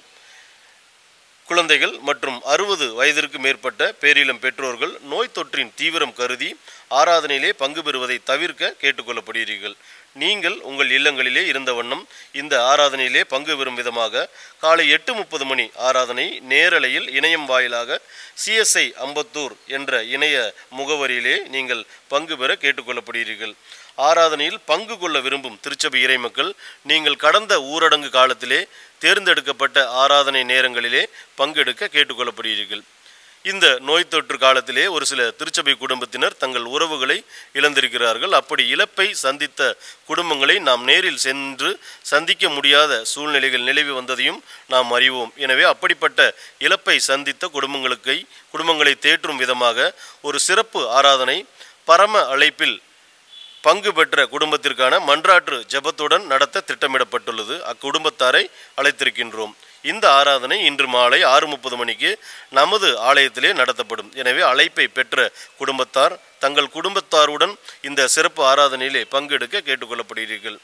குழந்தைகள் மற்றும் அறுபது வயதிற்கு மேற்பட்ட பேரிளம் பெற்றோர்கள் நோய் தொற்றின் தீவிரம் கருதி ஆராதனையிலே பங்கு பெறுவதை தவிர்க்க கேட்டுக்கொள்ளப்படுகிறீர்கள் நீங்கள் உங்கள் இல்லங்களிலே இருந்த வண்ணம் இந்த ஆராதனையிலே பங்கு பெறும் விதமாக காலை எட்டு முப்பது மணி ஆராதனை நேரலையில் இணையம் வாயிலாக சிஎஸ்ஐ அம்பத்தூர் என்ற இணைய முகவரியிலே நீங்கள் பங்கு பெற கேட்டுக்கொள்ளப்படுகிறீர்கள் ஆராதனையில் பங்கு கொள்ள விரும்பும் திருச்சபை இறைமக்கள் நீங்கள் கடந்த ஊரடங்கு காலத்திலே தேர்ந்தெடுக்கப்பட்ட ஆராதனை நேரங்களிலே பங்கெடுக்க கேட்டுக்கொள்ளப்படுகிறீர்கள் இந்த நோய் தொற்று காலத்திலே ஒரு சில திருச்சபை குடும்பத்தினர் தங்கள் உறவுகளை இழந்திருக்கிறார்கள் அப்படி இழப்பை சந்தித்த குடும்பங்களை நாம் நேரில் சென்று சந்திக்க முடியாத சூழ்நிலைகள் நிலவி வந்ததையும் நாம் அறிவோம் எனவே அப்படிப்பட்ட இழப்பை சந்தித்த குடும்பங்களுக்கு குடும்பங்களை தேற்றும் விதமாக ஒரு சிறப்பு ஆராதனை பரம அழைப்பில் பங்கு பெற்ற குடும்பத்திற்கான மன்றாற்று ஜெபத்துடன் நடத்த திட்டமிடப்பட்டுள்ளது அக்குடும்பத்தாரை அழைத்திருக்கின்றோம் இந்த ஆராதனை இன்று மாலை ஆறு முப்பது மணிக்கு நமது ஆலயத்திலே நடத்தப்படும் எனவே அழைப்பை பெற்ற குடும்பத்தார் தங்கள் குடும்பத்தாருடன் இந்த சிறப்பு ஆராதனையிலே பங்கெடுக்க கேட்டுக்கொள்ளப்படுகிறீர்கள்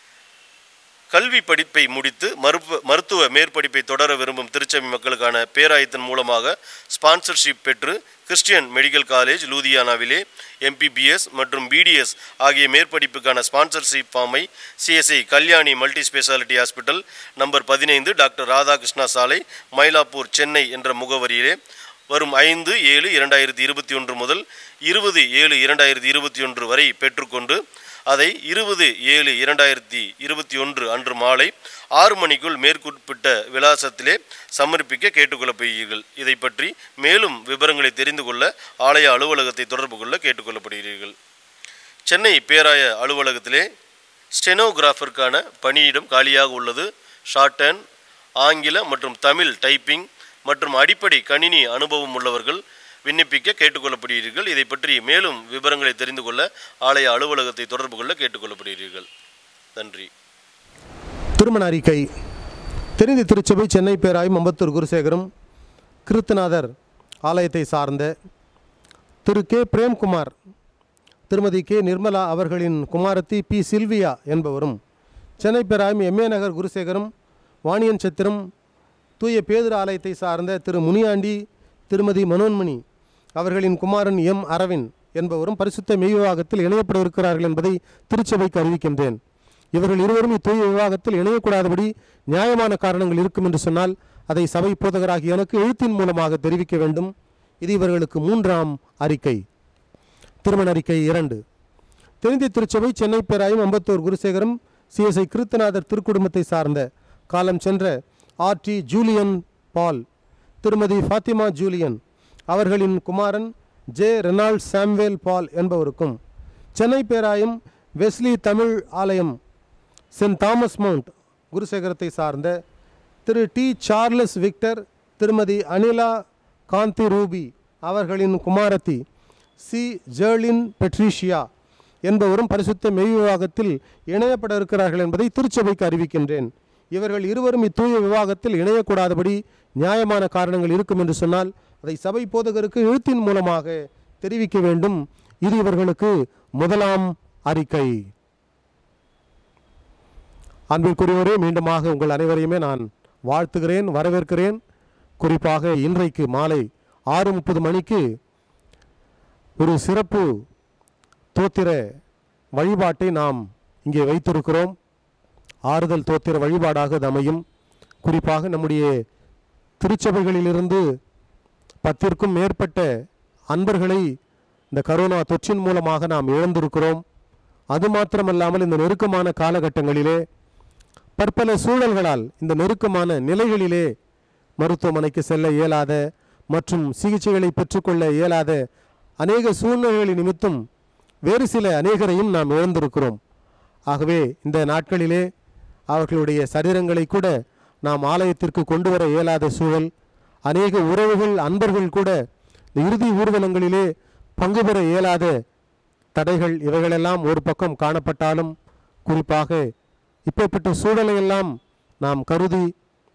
கல்வி படிப்பை முடித்து மருத்துவ மருத்துவ மேற்படிப்பை தொடர விரும்பும் திருச்சபை மக்களுக்கான பேராயத்தின் மூலமாக ஸ்பான்சர்ஷிப் பெற்று கிறிஸ்டியன் மெடிக்கல் காலேஜ் லூதியானாவிலே எம்பிபிஎஸ் மற்றும் பிடிஎஸ் ஆகிய மேற்படிப்புக்கான ஸ்பான்சர்ஷிப் ஃபார்மை CSI Kalyani multi speciality hospital number பதினைந்து டாக்டர் ராதாகிருஷ்ணா சாலை மயிலாப்பூர் சென்னை என்ற முகவரியிலே வரும் ஐந்து ஏழு இரண்டாயிரத்தி இருபத்தி ஒன்று முதல் இருபது ஏழு இரண்டாயிரத்தி இருபத்தி ஒன்று வரை பெற்றுக்கொண்டு அதை இருபது ஏழு இரண்டாயிரத்தி இருபத்தி ஒன்று அன்று மாலை ஆறு மணிக்குள் மேற்குறிப்பிட்ட விலாசத்திலே சமர்ப்பிக்க கேட்டுக்கொள்ளப்படுகிறீர்கள் இதை பற்றி மேலும் விவரங்களை தெரிந்து கொள்ள ஆலய அலுவலகத்தை தொடர்பு கொள்ள கேட்டுக்கொள்ளப்படுகிறீர்கள் சென்னை பேராய அலுவலகத்திலே ஸ்டெனோகிராஃபருக்கான பணியிடம் காலியாக உள்ளது ஷார்ட் ஹேண்ட் ஆங்கில மற்றும் தமிழ் டைப்பிங் மற்றும் அடிப்படை கணினி அனுபவம் உள்ளவர்கள் விண்ணப்பிக்க கேட்டுக்கொள்ளப்படுகிறீர்கள் இதை பற்றி மேலும் விவரங்களை தெரிந்து கொள்ள ஆலய அலுவலகத்தை தொடர்பு கொள்ள கேட்டுக்கொள்ளப்படுகிறீர்கள் நன்றி திருமண அறிக்கை தெரிந்த திருச்சபை சென்னை பேராயும் அம்பத்தூர் குருசேகரம் கிருத்துநாதர் ஆலயத்தை சார்ந்த திரு கே பிரேம்குமார் திருமதி கே நிர்மலா அவர்களின் குமாரத்தி பி சில்வியா என்பவரும் சென்னை பேராயும் எம்ஏ நகர் குருசேகரம் வாணியன் சத்திரம் தூய பேதுரு ஆலயத்தை சார்ந்த திரு முனியாண்டி திருமதி மனோன்மணி அவர்களின் குமாரன் எம் அரவிந்த் என்பவரும் பரிசுத்த மெய் விவாகத்தில் இணையப்பட இருக்கிறார்கள் என்பதை திருச்சபைக்கு அறிவிக்கின்றேன் இவர்கள் இருவரும் இத்தூய விவாகத்தில் இணையக்கூடாதபடி நியாயமான காரணங்கள் இருக்கும் என்று சொன்னால் அதை சபை போதகராகிய எனக்கு எழுத்தின் மூலமாக தெரிவிக்க வேண்டும் இது இவர்களுக்கு மூன்றாம் அறிக்கை திருமண அறிக்கை இரண்டு தெரிந்த திருச்சபை சென்னை பேராயும் அம்பத்தூர் குருசேகரம் சிஎஸ்ஐ கிருத்தநாதர் திருக்குடும்பத்தை சார்ந்த காலம் சென்ற ஆர்டி ஜூலியன் பால் திருமதி ஃபாத்திமா ஜூலியன் அவர்களின் குமாரன் ஜே ரெனால்ட் சாம்வேல் பால் என்பவருக்கும் சென்னை பேராயம் வெஸ்லி தமிழ் ஆலயம் சென்ட் தாமஸ் மவுண்ட் குருசேகரத்தை சார்ந்த திரு டி சார்லஸ் விக்டர் திருமதி அனிலா காந்தி ரூபி அவர்களின் குமாரத்தி சி ஜெர்லின் பெட்ரிஷியா என்பவரும் பரிசுத்த மெய் விவாகத்தில் இணையப்பட இருக்கிறார்கள் என்பதை திருச்சபைக்கு அறிவிக்கின்றேன் இவர்கள் இருவரும் இத்தூய விவாகத்தில் இணையக்கூடாதபடி நியாயமான காரணங்கள் இருக்கும் என்று சொன்னால் அதை சபை போதகருக்கு எழுத்தின் மூலமாக தெரிவிக்க வேண்டும் இது இவர்களுக்கு முதலாம் அறிக்கை அன்பிற்குரியவரே மீண்டுமாக உங்கள் அனைவரையுமே நான் வாழ்த்துகிறேன் வரவேற்கிறேன் குறிப்பாக இன்றைக்கு மாலை ஆறு முப்பது மணிக்கு ஒரு சிறப்பு தோத்திர வழிபாட்டை நாம் இங்கே வைத்திருக்கிறோம் ஆறுதல் தோத்திர வழிபாடாக அது அமையும் குறிப்பாக நம்முடைய திருச்சபைகளிலிருந்து பத்திற்கும் மேற்பட்ட அன்பர்களை இந்த கரோனா தொற்றின் மூலமாக நாம் இழந்திருக்கிறோம் அது மாத்திரமல்லாமல் இந்த நெருக்கமான காலகட்டங்களிலே பற்பல சூழல்களால் இந்த நெருக்கமான நிலைகளிலே மருத்துவமனைக்கு செல்ல இயலாத மற்றும் சிகிச்சைகளை பெற்றுக்கொள்ள இயலாத அநேக சூழ்நிலைகளின் நிமித்தம் வேறு சில அநேகரையும் நாம் இழந்திருக்கிறோம் ஆகவே இந்த நாட்களிலே அவர்களுடைய சரீரங்களை கூட நாம் ஆலயத்திற்கு கொண்டு வர இயலாத சூழல் அநேக உறவுகள் அன்பர்கள் கூட இந்த இறுதி ஊர்வலங்களிலே பங்கு பெற இயலாத தடைகள் இவைகளெல்லாம் ஒரு பக்கம் காணப்பட்டாலும் குறிப்பாக இப்பேற்பட்ட சூழலையெல்லாம் நாம் கருதி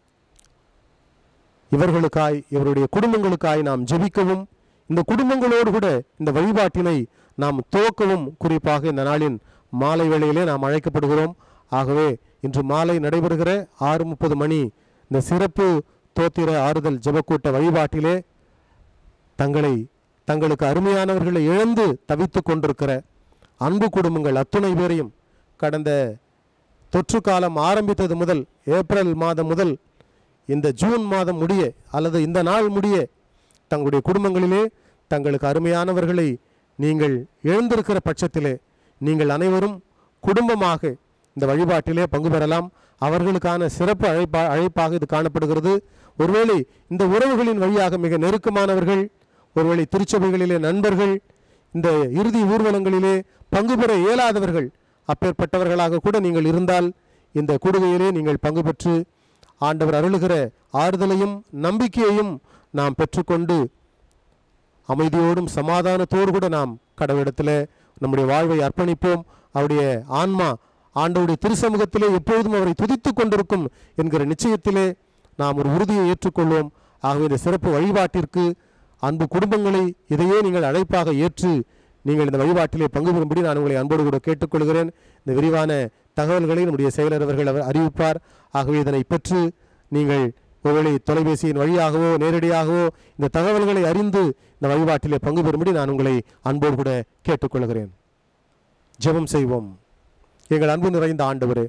இவர்களுக்காய் இவருடைய குடும்பங்களுக்காய் நாம் ஜெபிக்கவும் இந்த குடும்பங்களோடு கூட இந்த வழிபாட்டினை நாம் துவக்கவும் குறிப்பாக இந்த நாளின் மாலை வேளையிலே நாம் அழைக்கப்படுகிறோம் ஆகவே இன்று மாலை நடைபெறுகிற ஆறு முப்பது மணி இந்த சிறப்பு தோத்திர ஆறுதல் ஜெபக்கூட்ட வழிபாட்டிலே தங்களை தங்களுக்கு அருமையானவர்களை இழந்து தவித்து கொண்டிருக்கிற அன்பு குடும்பங்கள் அத்துணை பேரையும் கடந்த தொற்று காலம் ஆரம்பித்தது முதல் ஏப்ரல் மாதம் முதல் இந்த ஜூன் மாதம் முடிய அல்லது இந்த நாள் முடிய தங்களுடைய குடும்பங்களிலே தங்களுக்கு அருமையானவர்களை நீங்கள் எழுந்திருக்கிற பட்சத்திலே நீங்கள் அனைவரும் குடும்பமாக இந்த வழிபாட்டிலே பங்கு பெறலாம் அவர்களுக்கான சிறப்பு அழைப்பா அழைப்பாக இது காணப்படுகிறது ஒருவேளை இந்த உறவுகளின் வழியாக மிக நெருக்கமானவர்கள் ஒருவேளை திருச்சபைகளிலே நண்பர்கள் இந்த இறுதி ஊர்வலங்களிலே பங்கு பெற இயலாதவர்கள் அப்பேற்பட்டவர்களாக கூட நீங்கள் இருந்தால் இந்த கூடுகையிலே நீங்கள் பங்கு பெற்று ஆண்டவர் அருளுகிற ஆறுதலையும் நம்பிக்கையையும் நாம் பெற்றுக்கொண்டு அமைதியோடும் சமாதானத்தோடு கூட நாம் கடவுளிடத்தில் நம்முடைய வாழ்வை அர்ப்பணிப்போம் அவருடைய ஆன்மா ஆண்டவருடைய திருசமூகத்திலே எப்பொழுதும் அவரை துதித்துக் கொண்டிருக்கும் என்கிற நிச்சயத்திலே நாம் ஒரு உறுதியை ஏற்றுக்கொள்வோம் ஆகவே இந்த சிறப்பு வழிபாட்டிற்கு அன்பு குடும்பங்களை இதையே நீங்கள் அழைப்பாக ஏற்று நீங்கள் இந்த வழிபாட்டிலே பங்கு பெறும்படி நான் உங்களை அன்போடு கூட கேட்டுக்கொள்கிறேன் இந்த விரிவான தகவல்களை நம்முடைய செயலர் அவர்கள் அவர் அறிவிப்பார் ஆகவே இதனை பெற்று நீங்கள் ஒருவேளை தொலைபேசியின் வழியாகவோ நேரடியாகவோ இந்த தகவல்களை அறிந்து இந்த வழிபாட்டிலே பங்கு பெறும்படி நான் உங்களை அன்போடு கூட கேட்டுக்கொள்கிறேன் ஜெபம் செய்வோம் எங்கள் அன்பு நிறைந்த ஆண்டவரே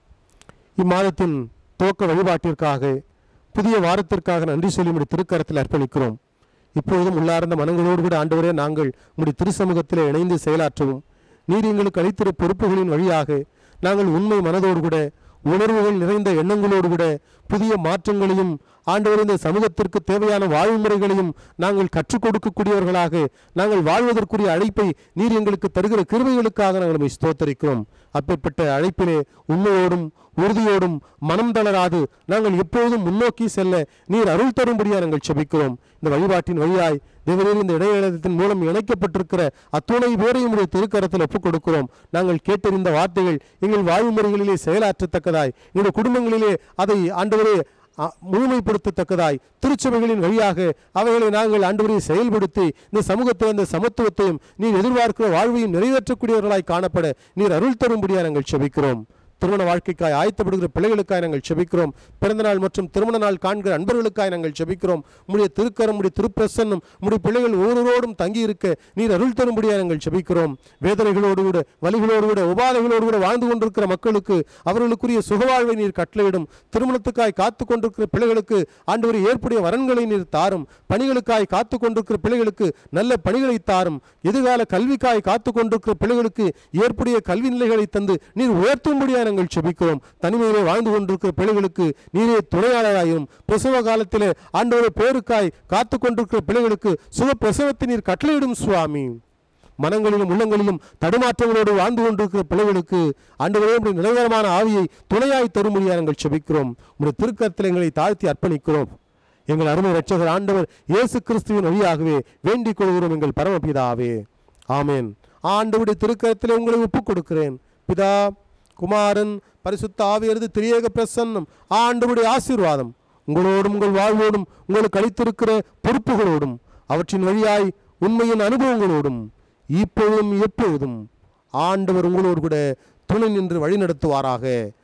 இம்மாதத்தின் துவக்க வழிபாட்டிற்காக புதிய வாரத்திற்காக நன்றி சொல்லி உடைய திருக்கரத்தில் அர்ப்பணிக்கிறோம் இப்பொழுதும் உள்ளார்ந்த மனங்களோடு கூட ஆண்டவரே நாங்கள் உடைய திருசமூகத்திலே இணைந்து செயலாற்றவும் நீர் எங்களுக்கு அளித்திரு பொறுப்புகளின் வழியாக நாங்கள் உண்மை மனதோடு கூட உணர்வுகள் நிறைந்த எண்ணங்களோடு கூட புதிய மாற்றங்களையும் ஆண்டவர் இந்த சமூகத்திற்கு தேவையான வாழ்முறைகளையும் நாங்கள் கற்றுக் கொடுக்கக்கூடியவர்களாக நாங்கள் வாழ்வதற்குரிய அழைப்பை நீர் எங்களுக்கு தருகிற கிருபைகளுக்காக நாங்கள் நம்மை ஸ்தோத்தரிக்கிறோம் அப்பேற்பட்ட அழைப்பிலே உண்மையோடும் உறுதியோடும் மனம் தளராது நாங்கள் எப்பொழுதும் முன்னோக்கி செல்ல நீர் அருள் தரும்படியாக நாங்கள் செபிக்கிறோம் இந்த வழிபாட்டின் வழியாய் தேவரீர் இந்த இடைநிலத்தின் மூலம் இணைக்கப்பட்டிருக்கிற அத்துணை பேரையும் உடைய திருக்கரத்தில் ஒப்புக் கொடுக்கிறோம் நாங்கள் கேட்டறிந்த வார்த்தைகள் எங்கள் வாழ்முறைகளிலே செயலாற்றத்தக்கதாய் எங்கள் குடும்பங்களிலே அதை ஆண்டவரே அ- முழுமைப்படுத்தத்தக்கதாய் திருச்சபைகளின் வழியாக அவைகளை நாங்கள் ஆண்டவரை செயல்படுத்தி இந்த சமூகத்தை அந்த சமத்துவத்தையும் நீர் எதிர்பார்க்கிற வாழ்வையும் நிறைவேற்றக்கூடியவர்களாய் காணப்பட நீர் அருள் தரும்படியாக நாங்கள் செபிக்கிறோம் திருமண வாழ்க்கைக்காய் ஆயத்தப்படுகிற பிள்ளைகளுக்காய் நாங்கள் செபிக்கிறோம் பிறந்த நாள் மற்றும் திருமண நாள் காண்கிற அன்பர்களுக்காய் நாங்கள் செபிக்கிறோம் உடைய திருக்கரம் உடைய திருப்பிரசன்னம் உடைய பிள்ளைகள் ஒவ்வொருவரோடும் தங்கி இருக்க நீர் அருள் தரும்படியாக நாங்கள் செபிக்கிறோம் வேதனைகளோடு கூட வலிகளோடு கூட உபாதைகளோடு கூட வாழ்ந்து கொண்டிருக்கிற மக்களுக்கு அவர்களுக்குரிய சுகவாழ்வை நீர் கட்டளையிடும் திருமணத்துக்காய் காத்து கொண்டிருக்கிற பிள்ளைகளுக்கு ஆண்டவர் ஏற்புடைய வரன்களை நீர் தாரும் பணிகளுக்காய் காத்து கொண்டிருக்கிற பிள்ளைகளுக்கு நல்ல பணிகளை தாரும் எதிர்கால கல்விக்காய் காத்து கொண்டிருக்கிற பிள்ளைகளுக்கு ஏற்புடைய கல்வி நிலைகளை தந்து நீர் உயர்த்தும்படியாக நாங்கள் செபிக்கிறோம் தனிமையிலே வாழ்ந்து கொண்டிருக்கிற பிள்ளைகளுக்கு நீரே துணையாளராயும் பிரசவ காலத்திலே ஆண்டவரை பேருக்காய் காத்து கொண்டிருக்கிற பிள்ளைகளுக்கு சுக பிரசவத்தை நீர் கட்டளையிடும் சுவாமி மனங்களிலும் உள்ளங்களிலும் தடுமாற்றங்களோடு வாழ்ந்து கொண்டிருக்கிற பிள்ளைகளுக்கு ஆண்டவரே உடைய நிலைவரமான ஆவியை துணையாய் தரும்படியாக நாங்கள் செபிக்கிறோம் உடைய திருக்கரத்தில் எங்களை தாழ்த்தி அர்ப்பணிக்கிறோம் எங்கள் அருமை ரட்சகர் ஆண்டவர் இயேசு கிறிஸ்துவின் வழியாகவே வேண்டிக் கொள்கிறோம் எங்கள் பரமபிதாவே ஆமென் ஆண்டவருடைய திருக்கரத்திலே உங்களை ஒப்புக் கொடுக்கிறேன் பிதா குமாரன் பரிசுத்த ஆவியரது திரியேக பிரசன்னம் ஆண்டவருடைய ஆசீர்வாதம் உங்களோடும் உங்கள் வாழ்வோடும் உங்களுக்கு அளித்திருக்கிற பொறுப்புகளோடும் அவற்றின் வழியாய் உண்மையின் அனுபவங்களோடும் இப்பொழுதும் எப்பொழுதும் ஆண்டவர் உங்களோடு கூட துணை நின்று வழிநடத்துவாராக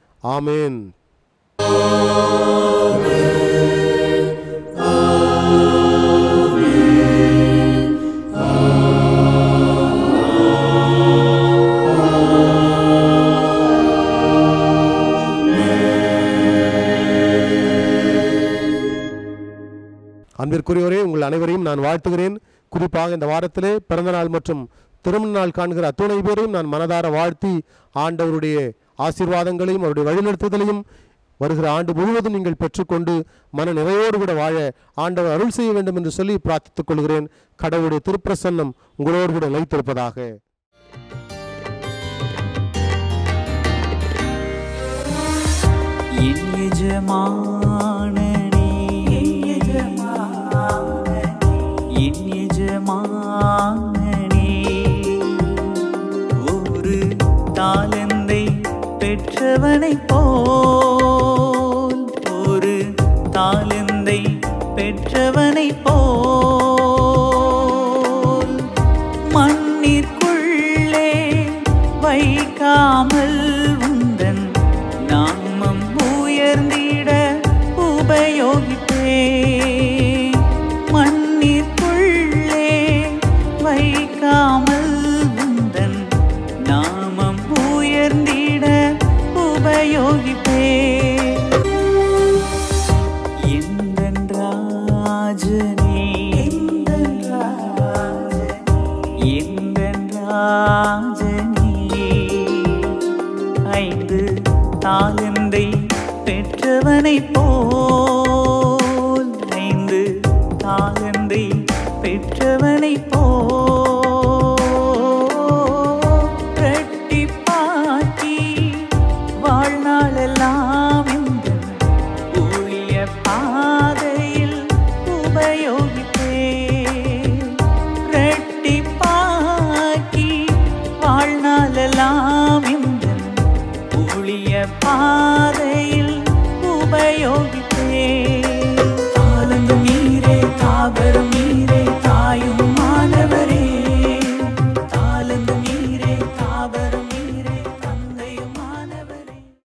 ஆமென் அன்பிற்குரியவரே உங்கள் அனைவரையும் நான் வாழ்த்துகிறேன் குறிப்பாக இந்த வாரத்திலே பிறந்த நாள் மற்றும் திருமண நாள் காண்கிற அத்துணை பேரையும் நான் மனதார வாழ்த்தி ஆண்டவருடைய ஆசீர்வாதங்களையும் அவருடைய வழிநடத்துதலையும் வருகிற ஆண்டு முழுவதும் நீங்கள் பெற்றுக்கொண்டு மன நிறைவோடு கூட வாழ ஆண்டவர் அருள் செய்ய வேண்டும் என்று சொல்லி பிரார்த்தித்துக் கொள்கிறேன் கடவுளுடைய திருப்பிரசன்னம் உங்களோடு கூட நிலைத்திருப்பதாக என் எஜமானனே என் எஜமானனே ஒரு தாளந்தை பெற்றவனைப் போல் ஒரு தாளந்தை பெற்றவனைப் போல் மண்ணிற்குள்ளே வைக்காமல் உந்தன் நாமம் உயர்ந்திட உபயோகிப்பே மண்ணிற்குள்ளே வைக்காமல் உந்தன் நாமம் உயர்ந்திட உபயோகிப்பே எந்தன் ராஜனே எந்தன் ராஜனே ஐந்து தாளந்தை பெற்றவனைப் போல் ஐந்து தாளந்தை பெற்றவன் பெற்றவனை போ ரெட்டிப்பாக்கி வாழ்நாளெல்லாம் இந்த ஊழிய பாதையில் உபயோகிப்பே ரெட்டிப்பாக்கி வாழ்நாளெல்லாம் இந்த ஊழிய பாதை